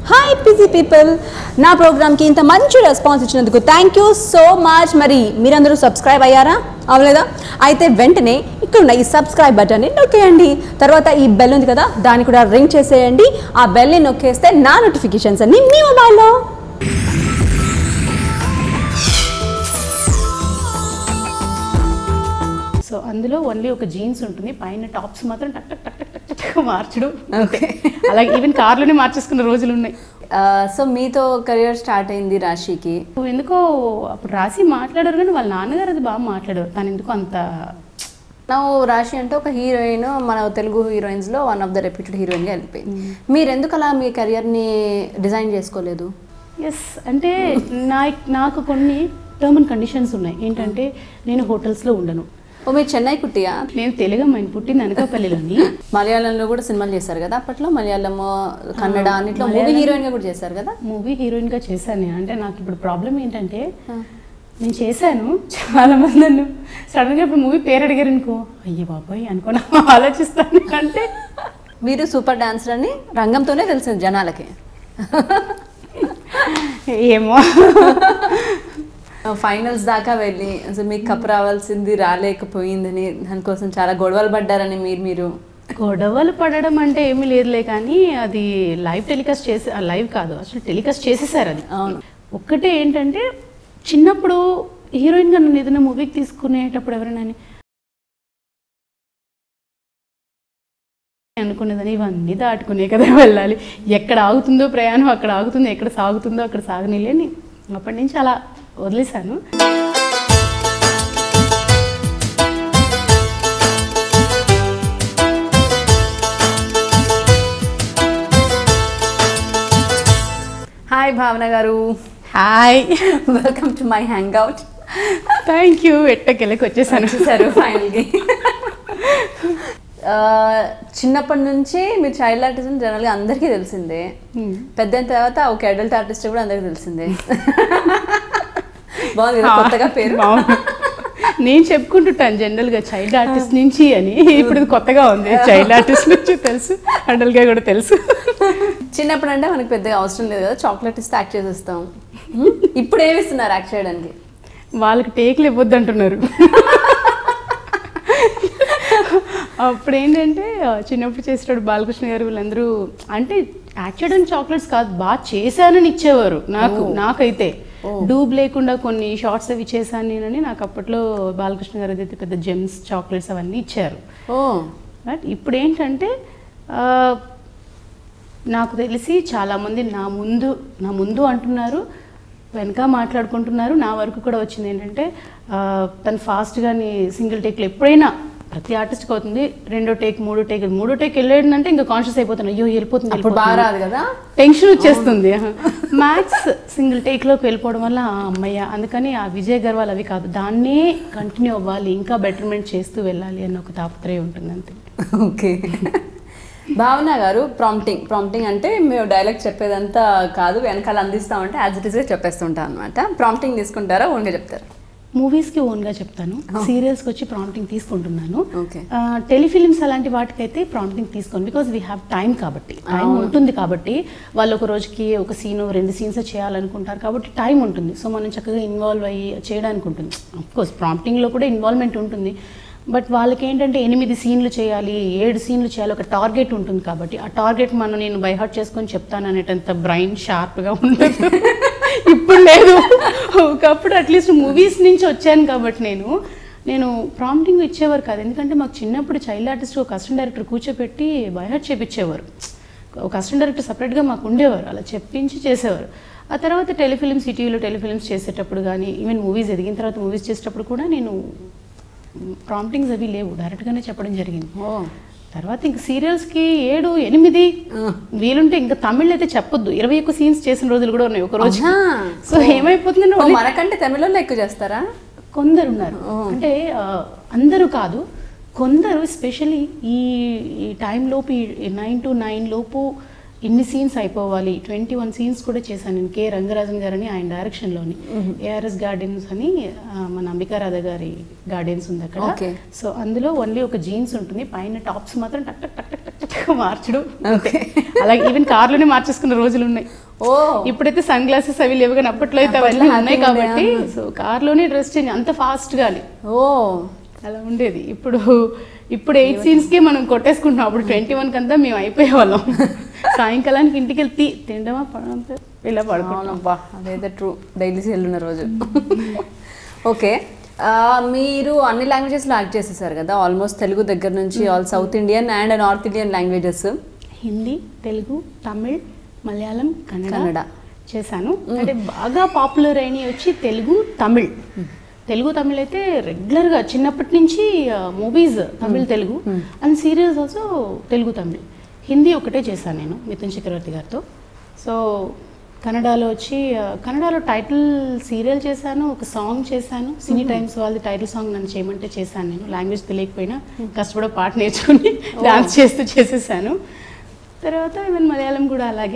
Hi PG people నా ప్రోగ్రామ్కి ఇంత మంచి రెస్పాన్స్ ఇచ్చినందుకు థ్యాంక్ యూ సో మచ్ మరి మీరందరూ సబ్స్క్రైబ్ అయ్యారా అవలేదా అయితే వెంటనే ఇక్కడ ఉన్న ఈ సబ్స్క్రైబ్ బటన్ని నొక్కేయండి తర్వాత ఈ బెల్ ఉంది కదా దాన్ని కూడా రింగ్ చేసేయండి ఆ బెల్ని నొక్కేస్తే నా నోటిఫికేషన్స్ అన్ని మీ మొబైల్లో సో అందులో ఓన్లీ ఒక జీన్స్ ఉంటుంది పైన టాప్స్ మాత్రం టక్ టక్ టక్ టక్ టక్ టక్ మార్చడం ఓకే అలాగే ఈవెన్ కార్లోనే మార్చేసుకున్న రోజులు ఉన్నాయి సో మీతో కెరియర్ స్టార్ట్ అయింది రాశికి ఎందుకో అప్పుడు రాసి మాట్లాడారు కానీ వాళ్ళ నాన్నగారు అది బాగా మాట్లాడారు తను ఎందుకు అంత నా రాశి అంటే ఒక హీరోయిన్ మన తెలుగు హీరోయిన్స్లో వన్ ఆఫ్ ద రెప్యూటెడ్ హీరోయిన్గా వెళ్ళిపోయింది మీరు ఎందుకు అలా మీ కెరియర్ని డిజైన్ చేసుకోలేదు ఎస్ అంటే నా నాకు కొన్ని టర్మ్ అండ్ కండిషన్స్ ఉన్నాయి ఏంటంటే నేను హోటల్స్లో ఉండను ఓ మీరు చెన్నై కుట్టియా నేను తెలుగు అమ్మాయిని పుట్టింది అనకాపల్లిలోని మలయాళంలో కూడా సినిమాలు చేశారు కదా అప్పట్లో మలయాళం కన్నడ అన్నిట్లో మూవీ హీరోయిన్గా కూడా చేశారు కదా మూవీ హీరోయిన్గా చేశాను నేను అంటే నాకు ఇప్పుడు ప్రాబ్లం ఏంటంటే నేను చేశాను చాలా మంది నన్ను సడన్గా ఇప్పుడు మూవీ పేరు అడిగారు అనుకో అయ్యో బాబాయ్ అనుకున్నా ఆలోచిస్తాను అంటే మీరు సూపర్ డాన్సర్ అని రంగంతోనే తెలిసింది జనాలకి ఏమో ఫైనల్స్ దాకా వెళ్ళి అసలు మీకు కప్ రావాల్సింది రాలేకపోయిందని దానికోసం చాలా గొడవలు పడ్డారని మీరు మీరు గొడవలు పడడం అంటే ఏమీ లేదులే కానీ అది లైవ్ టెలికాస్ట్ చేసి లైవ్ కాదు అసలు టెలికాస్ట్ చేసేసారు అది అవును ఒక్కటే ఏంటంటే చిన్నప్పుడు హీరోయిన్గా నన్ను ఏదైనా మూవీకి తీసుకునేటప్పుడు ఎవరైనా అనుకునేదని ఇవన్నీ దాటుకునే కదా వెళ్ళాలి ఎక్కడ ఆగుతుందో ప్రయాణం అక్కడ ఆగుతుంది ఎక్కడ సాగుతుందో అక్కడ సాగనిలేని అప్పటి నుంచి అలా వదిలేశాను hi Bhavana garu hi welcome to my hangout thank you ఎట్టకెళ్ళకి వచ్చేసాను చూసారు ఫైనల్గా చిన్నప్పటి నుంచి మీరు చైల్డ్ ఆర్టిస్ట్ జనరల్గా అందరికీ తెలిసిందే పెద్ద అయిన తర్వాత ఒక అడల్ట్ ఆర్టిస్ట్ కూడా అందరికీ తెలిసిందే బాగుంది కదా కొత్తగా పేరు బాగుంది. నేను చెప్పుకుంటుంటాను జనరల్గా చైల్డ్ ఆర్టిస్ట్ నుంచి అని ఇప్పుడు ఇది కొత్తగా ఉంది చైల్డ్ ఆర్టిస్ట్ నుంచి తెలుసు అడల్ట్గా కూడా తెలుసు చిన్నప్పుడు అంటే మనకి పెద్దగా అవసరం లేదు కదా చాక్లెట్ ఇస్తే యాక్ట్ చేసేస్తాం ఇప్పుడు ఏమి ఇస్తున్నారు యాక్ట్ చేయడానికి వాళ్ళకి టేకులు ఇవ్వద్దు అంటున్నారు అప్పుడు ఏంటంటే ఆ, చిన్నప్పుడు చేసేటప్పుడు బాలకృష్ణ గారు వీళ్ళందరూ అంటే యాక్ట్ చేయడానికి చాక్లెట్స్ కాదు బాగా చేశానని ఇచ్చేవారు నాకు నాకైతే డూబ్ లేకుండా కొన్ని షార్ట్స్ అవి చేశాను నేనని నాకు అప్పట్లో బాలకృష్ణ గారు అయితే పెద్ద జెమ్స్ చాక్లెట్స్ అవన్నీ ఇచ్చారు ఓ బట్ ఇప్పుడు ఏంటంటే ఆ, నాకు తెలిసి చాలామంది నా ముందు నా ముందు అంటున్నారు వెనక మాట్లాడుకుంటున్నారు నా వరకు కూడా వచ్చింది ఏంటంటే ఆ, తను ఫాస్ట్గాని సింగిల్ టేక్లో ఎప్పుడైనా ప్రతి ఆర్టిస్ట్కి అవుతుంది రెండో టేక్ మూడో టేక్ మూడో టేక్ వెళ్ళాడంటే ఇంకా కాన్షియస్ అయిపోతాను అయ్యో వెళ్ళిపోతుంది అప్పుడు బాగా రాదు కదా టెన్షన్ వచ్చేస్తుంది మ్యాథ్స్ సింగిల్ టేక్లోకి వెళ్ళిపోవడం వల్ల ఆ, అమ్మయ్య అందుకని ఆ విజయ్ గర్వాల్ అవి కాదు దాన్నే కంటిన్యూ అవ్వాలి ఇంకా బెటర్మెంట్ చేస్తూ వెళ్ళాలి అన్న ఒక తాపత్రయం ఉంటుంది అంతే ఓకే భావన గారు ప్రాంప్టింగ్ ప్రాంప్టింగ్ అంటే మేము డైలాగ్ చెప్పేదంతా కాదు వెనకాల అందిస్తామంటే యాజ్ ఇట్ ఈస్గా చెప్పేస్తుంటాం అనమాట ప్రాంప్టింగ్ తీసుకుంటారా ఓన్గా చెప్తారా మూవీస్కి ఓన్గా చెప్తాను సీరియల్స్కి వచ్చి ప్రాంప్టింగ్ తీసుకుంటున్నాను ఓకే టెలిఫిలిమ్స్ అలాంటి వాటికైతే ప్రాంప్టింగ్ తీసుకోను బికాజ్ వీ హ్యావ్ టైం కాబట్టి టైం ఉంటుంది కాబట్టి వాళ్ళు ఒక రోజుకి ఒక సీన్ రెండు సీన్స్ చేయాలనుకుంటారు కాబట్టి టైం ఉంటుంది సో మనం చక్కగా ఇన్వాల్వ్ అయ్యి చేయడానికి ఉంటుంది కోర్స్ ప్రాంప్టింగ్లో కూడా ఇన్వాల్వ్మెంట్ ఉంటుంది బట్ వాళ్ళకి ఏంటంటే ఎనిమిది సీన్లు చేయాలి ఏడు సీన్లు చేయాలి ఒక టార్గెట్ ఉంటుంది కాబట్టి ఆ టార్గెట్ మనం నేను బైహార్ట్ చేసుకొని చెప్తాను అనేటంత బ్రైన్ షార్ప్గా ఉండదు ఇప్పుడు లేదు ఒకప్పుడు అట్లీస్ట్ మూవీస్ నుంచి వచ్చాను కాబట్టి నేను నేను ప్రాంప్టింగ్ ఇచ్చేవారు కాదు ఎందుకంటే మాకు చిన్నప్పుడు చైల్డ్ ఆర్టిస్ట్ ఒక అసిస్టెంట్ డైరెక్టర్ కూర్చోపెట్టి బైహార్ట్ చేపించేవారు ఒక అసిస్టెంట్ డైరెక్టర్ సపరేట్గా మాకు ఉండేవారు అలా చెప్పించి చేసేవారు ఆ తర్వాత టెలిఫిలిమ్స్ సిటీలో టెలిఫిలిమ్స్ చేసేటప్పుడు కానీ ఈవెన్ మూవీస్ ఎదిగిన తర్వాత మూవీస్ చేసేటప్పుడు కూడా నేను ప్రాంప్టింగ్స్ అవి లేవు డైరెక్ట్గానే చెప్పడం జరిగింది ఓ తర్వాత ఇంక సీరియల్స్కి ఏడు ఎనిమిది వీలుంటే ఇంకా తమిళ్ అయితే చెప్పొద్దు ఇరవై ఒక్క సీన్స్ చేసిన రోజులు కూడా ఉన్నాయి ఒక రోజు ఆహా. సో ఏమైపోతుంది ఓ, మనకంటే తమిళంలో ఎక్కువ చేస్తారా కొందరు ఉన్నారు అంటే ఆ, అందరూ కాదు కొందరు స్పెషలీ ఈ ఈ టైం లోపు ఈ నైన్ టు నైన్ లోపు ఇన్ని సీన్స్ అయిపోవాలి ట్వంటీ వన్ సీన్స్ కూడా చేశాను నేను కే రంగరాజన్ గారని ఆయన డైరెక్షన్లోని ఏఆర్ఎస్ గార్డెన్స్ అని ఆ, మన అంబికారాధ గారి గార్డెన్స్ ఉంది అక్కడ Okay. సో అందులో ఓన్లీ ఒక జీన్స్ ఉంటుంది పైన టాప్స్ మాత్రం టక్ టక్ టక్ టక్ టక్ టక్ చక్కగా మార్చడం ఓకే అలాగే ఈవెన్ కార్లోనే మార్చేసుకున్న రోజులు ఉన్నాయి ఓ ఇప్పుడైతే సన్ గ్లాసెస్ అవి లేవు కానీ అప్పట్లో అయితే అప్పట్లో అవన్నీ ఉన్నాయి happy ఉండే, కాబట్టి ఆహా. సో కార్లోనే డ్రెస్ చేంజ్ అంత ఫాస్ట్ గాని ఓ అలా ఉండేది ఇప్పుడు ఇప్పుడు ఎయిట్ సీన్స్కే మనం కొట్టేసుకుంటున్నాం అప్పుడు ట్వంటీ వన్ కంతా మేము అయిపోయే వాళ్ళం సాయంకాలానికి ఇంటికి వెళ్తే తి- తినడమా పడడం ఇలా పడుకుంటాం అవునబ్బా అదైతే ట్రూ డైలీ సెల్లున్న రోజు ఓకే ఆ, మీరు అన్ని లాంగ్వేజెస్లో యాక్ట్ చేసేసారు కదా ఆల్మోస్ట్ తెలుగు దగ్గర నుంచి all south Indian and north Indian languages Hindi Telugu Tamil Malayalam Kannada Kannada. చేశాను అంటే బాగా పాపులర్ అయినవి వచ్చి తెలుగు తమిళ్ తెలుగు తమిళ్ అయితే రెగ్యులర్గా చిన్నప్పటి నుంచి movies Tamil Telugu and serials also Telugu Tamil Hindi ఒకటే చేశాను నేను మిథున్ చక్రవర్తి గారితో సో కన్నడలో వచ్చి ఆ, కన్నడలో టైటిల్ సీరియల్ చేశాను ఒక సాంగ్ చేశాను సినీ టైమ్స్ వాళ్ళది టైటిల్ సాంగ్ నన్ను చేయమంటే చేశాను నేను లాంగ్వేజ్ తెలియకపోయినా కష్టపడే పాట నేర్చుకుని డాన్స్ చేస్తూ చేసేసాను తర్వాత ఈవెన్ మలయాళం కూడా అలాగే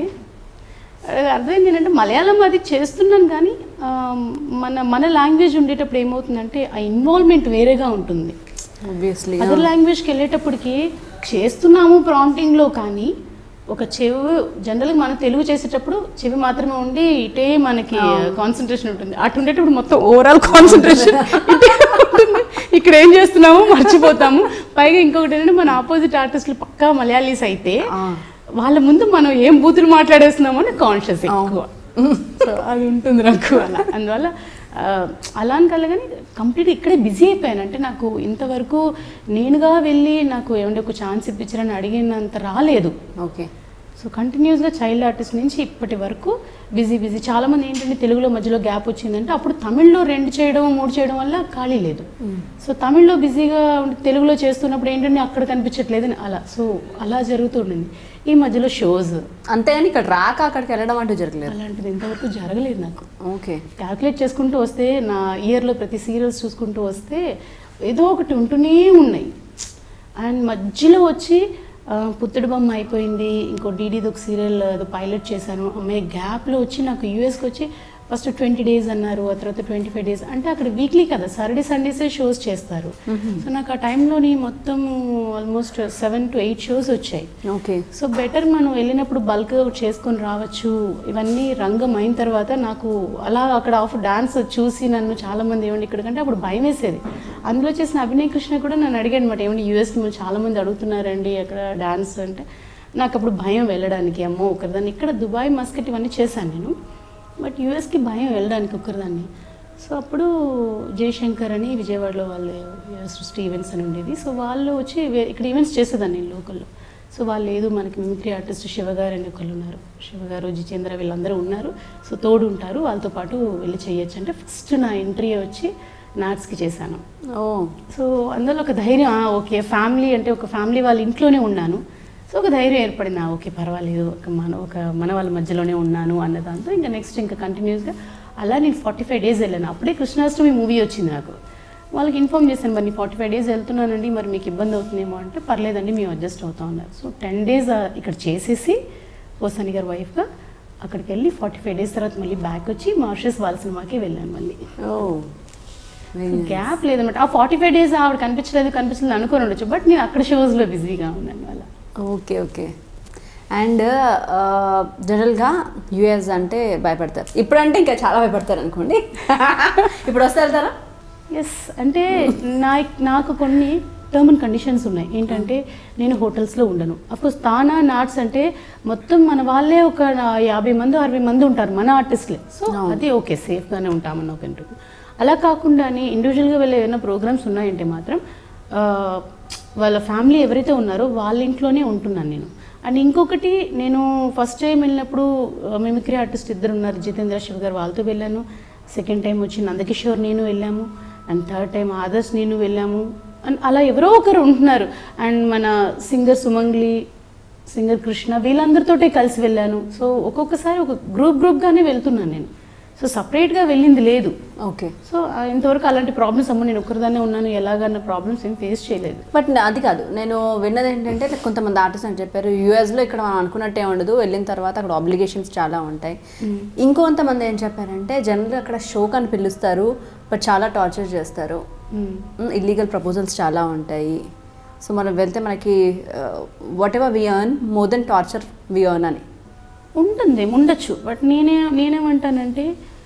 అది అర్థమైంది ఏంటంటే మలయాళం అది చేస్తున్నాను కానీ ఆ, మన మన లాంగ్వేజ్ ఉండేటప్పుడు ఏమవుతుందంటే ఆ ఇన్వాల్వ్మెంట్ వేరేగా ఉంటుంది ఆబ్వియస్లీ అదర్ లాంగ్వేజ్కి వెళ్ళేటప్పటికి చేస్తున్నాము ప్రాంప్టింగ్లో కానీ ఒక చెవి జనరల్గా మనం తెలుగు చేసేటప్పుడు చెవి మాత్రమే ఉండి ఇటే మనకి కాన్సన్ట్రేషన్ ఉంటుంది అటు ఉండేటప్పుడు మొత్తం ఓవరాల్ కాన్సన్ట్రేషన్ ఇటే ఉంటుంది ఇక్కడ ఏం చేస్తున్నామో మర్చిపోతాము పైగా ఇంకొకటి ఏంటంటే మన ఆపోజిట్ ఆర్టిస్టులు పక్కా మలయాళీస్ అయితే వాళ్ళ ముందు మనం ఏం బూతులు మాట్లాడేస్తున్నామో అని కాన్షియస్ ఎక్కువ సో అది ఉంటుంది నాకు అలా అందువల్ల ఆ, అలా అని కల కానీ కంప్లీట్ ఇక్కడే బిజీ అయిపోయాను అంటే నాకు ఇంతవరకు నేనుగా వెళ్ళి నాకు ఏమంటే ఒక ఛాన్స్ ఇప్పించారని అడిగినంత రాలేదు ఓకే సో కంటిన్యూస్గా చైల్డ్ ఆర్టిస్ట్ నుంచి ఇప్పటి వరకు బిజీ బిజీ చాలామంది ఏంటంటే తెలుగులో మధ్యలో గ్యాప్ వచ్చిందంటే అప్పుడు తమిళ్లో రెండు చేయడం మూడు చేయడం వల్ల ఖాళీ లేదు సో తమిళ్లో బిజీగా ఉండి తెలుగులో చేస్తున్నప్పుడు ఏంటంటే అక్కడ కనిపించట్లేదు అని అలా సో అలా జరుగుతూ ఉండింది ఈ మధ్యలో షోస్ అంతేగాని ఇక్కడ రాక అక్కడికి వెళ్ళడం అంటూ జరగలేదు అలాంటిది ఇంతవరకు జరగలేదు నాకు ఓకే క్యాల్కులేట్ చేసుకుంటూ వస్తే నా ఇయర్లో ప్రతి సీరియల్స్ చూసుకుంటూ వస్తే ఏదో ఒకటి ఉంటూనే ఉన్నాయి అండ్ మధ్యలో వచ్చి ఆ, పుత్తడి బొమ్మ అయిపోయింది ఇంకో డీడీది ఒక సీరియల్ ఏదో పైలట్ చేశాను అమ్మాయి గ్యాప్లో వచ్చి నాకు యూఎస్కి వచ్చి ఫస్ట్ ట్వంటీ డేస్ అన్నారు ఆ తర్వాత ట్వంటీ ఫైవ్ డేస్ అంటే అక్కడ వీక్లీ కదా సాటర్డే సండేసే షోస్ చేస్తారు సో నాకు ఆ టైంలోని మొత్తం almost seven to eight shows వచ్చాయి ఓకే సో బెటర్ మనం వెళ్ళినప్పుడు బల్క్ చేసుకొని రావచ్చు ఇవన్నీ రంగం అయిన తర్వాత నాకు అలా అక్కడ ఆఫ్ డాన్స్ చూసి నన్ను చాలా మంది ఏమండి ఇక్కడికంటే అప్పుడు భయం వేసేది అందులో చేసిన అభినయ్ కృష్ణ కూడా నన్ను అడిగాడు అనమాట ఏమండి యూఎస్కి మీరు చాలా మంది అడుగుతున్నారండి అక్కడ డాన్స్ అంటే నాకు అప్పుడు భయం వెళ్ళడానికి అమ్మో ఒకరిదాన్ని ఇక్కడ దుబాయ్ మస్కట్ ఇవన్నీ చేశాను నేను బట్ యూఎస్కి భయం వెళ్ళడానికి ఒకరిదాన్ని సో అప్పుడు జయశంకర్ అని విజయవాడలో వాళ్ళు సృష్టి ఈవెంట్స్ అని ఉండేది సో వాళ్ళు వచ్చి వే- ఇక్కడ ఈవెంట్స్ చేసేదాన్ని నేను లోకల్లో సో వాళ్ళు లేదు మనకి మిమిక్రీ ఆర్టిస్ట్ శివగారు అని ఒకళ్ళు ఉన్నారు శివగారు జితేంద్ర వీళ్ళందరూ ఉన్నారు సో తోడు ఉంటారు వాళ్ళతో పాటు వెళ్ళి చేయొచ్చు అంటే ఫస్ట్ నా ఎంట్రీ వచ్చి నాట్స్కి చేశాను ఓ సో అందులో ఒక ధైర్యం "ఆ, ఓకే ఫ్యామిలీ అంటే ఒక ఫ్యామిలీ వాళ్ళ ఇంట్లోనే ఉన్నాను సో ఒక ధైర్యం ఏర్పడింది "ఆ, ఓకే పర్వాలేదు ఒక మన ఒక మన వాళ్ళ మధ్యలోనే ఉన్నాను అన్న దాంతో ఇంకా నెక్స్ట్ ఇంకా కంటిన్యూస్గా అలా నేను ఫార్టీ ఫైవ్ డేస్ వెళ్ళాను అప్పుడే కృష్ణాష్టమి మూవీ వచ్చింది నాకు వాళ్ళకి ఇన్ఫామ్ చేశాను మరి ఫార్టీ ఫైవ్ డేస్ వెళ్తున్నానండి మరి మీకు ఇబ్బంది అవుతుందేమో అంటే పర్లేదండి మేము అడ్జస్ట్ అవుతా ఉన్నారు సో టెన్ డేస్ ఇక్కడ చేసేసి పోసాని గారి వైఫ్గా అక్కడికి వెళ్ళి ఫార్టీ ఫైవ్ డేస్ తర్వాత మళ్ళీ బ్యాక్ వచ్చి మారిషస్ వాళ్ళ సినిమాకి వెళ్ళాను మళ్ళీ ఓ వెరీ నైస్. గ్యాప్ లేదన్నమాట ఆ ఫార్టీ ఫైవ్ డేస్ ఆవిడ కనిపించలేదు కనిపించలేదు అనుకొని ఉండొచ్చు బట్ నేను అక్కడ షోస్లో బిజీగా ఉన్నాను వాళ్ళ ఓకే ఓకే అండ్ జనరల్గా యుఎస్ అంటే భయపడతారు ఇప్పుడంటే ఇంకా చాలా భయపడతారు అనుకోండి ఇప్పుడు వస్తే వెళ్తారా ఎస్ అంటే నా నాకు కొన్ని టర్మ్ అండ్ కండిషన్స్ ఉన్నాయి ఏంటంటే నేను హోటల్స్లో ఉండను అఫ్కోర్స్ తానా నాట్స్ అంటే మొత్తం మన వాళ్ళే ఒక నా- యాభై మంది అరవై మంది ఉంటారు మన ఆర్టిస్ట్లే సో అవును. అది ఓకే సేఫ్గానే ఉంటామని ఒక ఇంటర్వ్యూ అలా కాకుండానే ఇండివిజువల్గా వెళ్ళే ఏమైనా ప్రోగ్రామ్స్ ఉన్నాయంటే మాత్రం ఆ, వాళ్ళ ఫ్యామిలీ ఎవరైతే ఉన్నారో వాళ్ళ ఇంట్లోనే ఉంటున్నాను నేను అండ్ ఇంకొకటి నేను ఫస్ట్ టైం వెళ్ళినప్పుడు మిమిక్రీ ఆర్టిస్ట్ ఇద్దరు ఉన్నారు జితేంద్ర శివ్ గారు వాళ్ళతో వెళ్ళాను సెకండ్ టైం వచ్చి నందకిషోర్ నేను వెళ్ళాము అండ్ థర్డ్ టైం ఆదర్శ్ నేను వెళ్ళాము అండ్ అలా ఎవరో ఒకరు ఉంటున్నారు అండ్ మన సింగర్ సుమంగ్లి సింగర్ కృష్ణ వీళ్ళందరితోటే కలిసి వెళ్ళాను సో ఒక్కొక్కసారి ఒక గ్రూప్ గ్రూప్గానే వెళ్తున్నాను నేను సో సపరేట్గా వెళ్ళింది లేదు ఓకే సో ఆ, ఇంతవరకు అలాంటి ప్రాబ్లమ్స్ అమ్మ నేను ఒక్కరిదానే ఉన్నాను ఎలాగన్న ప్రాబ్లమ్స్ ఏం ఫేస్ చేయలేదు బట్ అది కాదు నేను విన్నది ఏంటంటే కొంతమంది ఆర్టిస్ట్ అని చెప్పారు యూఎస్లో ఇక్కడ మనం అనుకున్నట్టే ఉండదు వెళ్ళిన తర్వాత అక్కడ ఆబ్లిగేషన్స్ చాలా ఉంటాయి ఇంకొంతమంది ఏం చెప్పారంటే జనరల్గా అక్కడ షోక్ అని పిలుస్తారు బట్ చాలా టార్చర్ చేస్తారు మ్మ్. ఇల్లీగల్ ప్రపోజల్స్ చాలా ఉంటాయి సో మనం వెళ్తే మనకి whatever we earn more then torture we earn అని ఉంటుంది ఉండొచ్చు బట్ నేనే నేనేమంటానంటే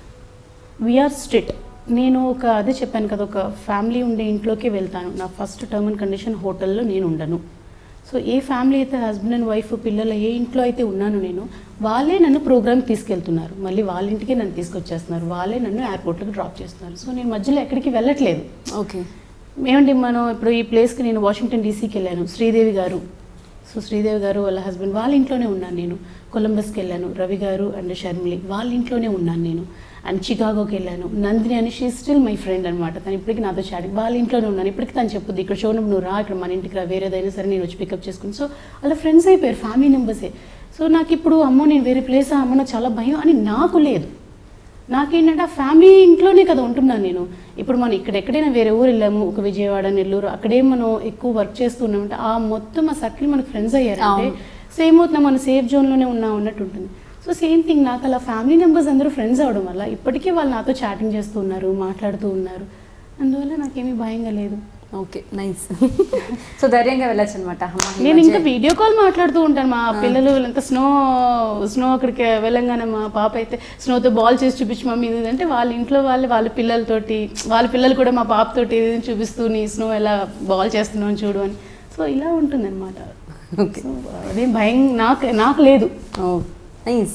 వీఆర్ స్ట్రిట్ నేను ఒక అదే చెప్పాను కదా ఒక ఫ్యామిలీ ఉండే ఇంట్లోకి వెళ్తాను నా ఫస్ట్ టర్మ్ అండ్ కండిషన్ హోటల్లో నేను ఉండను సో ఏ ఫ్యామిలీ అయితే హస్బెండ్ అండ్ వైఫ్ పిల్లలు ఏ ఇంట్లో అయితే ఉన్నాను నేను వాళ్ళే నన్ను ప్రోగ్రామ్కి తీసుకెళ్తున్నారు మళ్ళీ వాళ్ళ ఇంటికే నన్ను తీసుకొచ్చేస్తున్నారు వాళ్ళే నన్ను ఎయిర్పోర్ట్కి డ్రాప్ చేస్తున్నారు సో నేను మధ్యలో ఎక్కడికి వెళ్ళట్లేదు ఓకే ఏమండి మనం ఇప్పుడు ఈ ప్లేస్కి నేను వాషింగ్టన్ డీసీకి వెళ్ళాను శ్రీదేవి గారు సో శ్రీదేవి గారు వాళ్ళ హస్బెండ్ వాళ్ళ ఇంట్లోనే ఉన్నాను నేను కొలంబస్కి వెళ్ళాను రవి గారు అండ్ షర్మిలి వాళ్ళ ఇంట్లోనే ఉన్నాను నేను అండ్ చికాగోకి వెళ్ళాను నందిని అని షీ స్టిల్ మై ఫ్రెండ్ అనమాట తను ఇప్పటికి నాతో చాటింగ్ వాళ్ళ ఇంట్లోనే ఉన్నాను ఇప్పటికి తను చెప్పుద్ది ఇక్కడ షోనప్పుడు నువ్వు రా ఇక్కడ మన ఇంటికి రా వేరేదైనా సరే నేను వచ్చి పికప్ చేసుకుని సో వాళ్ళ ఫ్రెండ్స్ అయిపోయారు ఫ్యామిలీ మెంబర్సే సో నాకు ఇప్పుడు అమ్మో నేను వేరే ప్లేస్ అమ్మో నాకు చాలా భయం అని నాకు లేదు నాకేంటంటే ఆ ఫ్యామిలీ ఇంట్లోనే కదా ఉంటున్నాను నేను ఇప్పుడు మనం ఇక్కడ ఎక్కడైనా వేరే ఊరు వెళ్ళాము ఒక విజయవాడ నెల్లూరు అక్కడే మనం ఎక్కువ వర్క్ చేస్తున్నామంటే ఆ మొత్తం ఆ సర్కిల్ మనకు ఫ్రెండ్స్ అయ్యారంటే అవును. సేమ్ అవుతుంది మనం సేఫ్ జోన్లోనే ఉన్నాం అన్నట్టు ఉంటుంది సో సేమ్ థింగ్ నాకు అలా ఫ్యామిలీ మెంబర్స్ అందరూ ఫ్రెండ్స్ అవడం వల్ల ఇప్పటికీ వాళ్ళు నాతో చాటింగ్ చేస్తూ ఉన్నారు మాట్లాడుతూ ఉన్నారు అందువల్ల నాకేమీ భయంగా లేదు ఓకే నైస్ సో ధైర్యంగా వెళ్ళొచ్చు అనమాట నేను ఇంకా వీడియో కాల్ మాట్లాడుతూ ఉంటాను మా పిల్లలు వీళ్ళంతా స్నో స్నో అక్కడికి వెళ్ళంగానే మా పాప అయితే స్నోతో బాల్ చేసి చూపించి మమ్మీ ఇది అంటే వాళ్ళ ఇంట్లో వాళ్ళు వాళ్ళ పిల్లలతోటి వాళ్ళ పిల్లలు కూడా మా పాపతోటి ఇది చూపిస్తూ నీ స్నో ఎలా బాల్ చేస్తున్నావు చూడు అని సో ఇలా ఉంటుంది అనమాట ఓకే అదేం భయం నాకు నాకు లేదు ఓ నైస్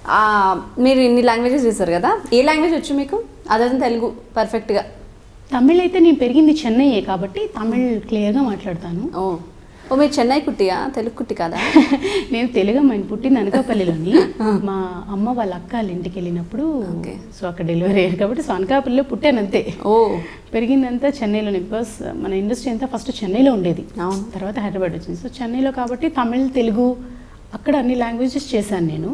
మీరు ఇన్ని లాంగ్వేజెస్ చేశారు కదా ఏ లాంగ్వేజ్ వచ్చు మీకు అదే తెలుగు పర్ఫెక్ట్గా తమిళ్ అయితే నేను పెరిగింది చెన్నైయే కాబట్టి తమిళ్ క్లియర్గా మాట్లాడతాను ఓ ఓ మీరు చెన్నై కుట్టియా తెలుగు కుట్టి కాదా నేను తెలుగు అమ్మాయిని పుట్టింది అనకాపల్లిలోని మా అమ్మ వాళ్ళ అక్క వాళ్ళ ఇంటికి వెళ్ళినప్పుడు Okay. సో అక్కడ డెలివరీ అయ్యారు కాబట్టి సో అనకాపల్లిలో పుట్టాను అంతే ఓ పెరిగిందంతా చెన్నైలోనే బికాస్ మన ఇండస్ట్రీ అంతా ఫస్ట్ చెన్నైలో ఉండేది అవును. తర్వాత హైదరాబాద్ వచ్చింది సో చెన్నైలో కాబట్టి తమిళ్ తెలుగు అక్కడ అన్ని లాంగ్వేజెస్ చేశాను నేను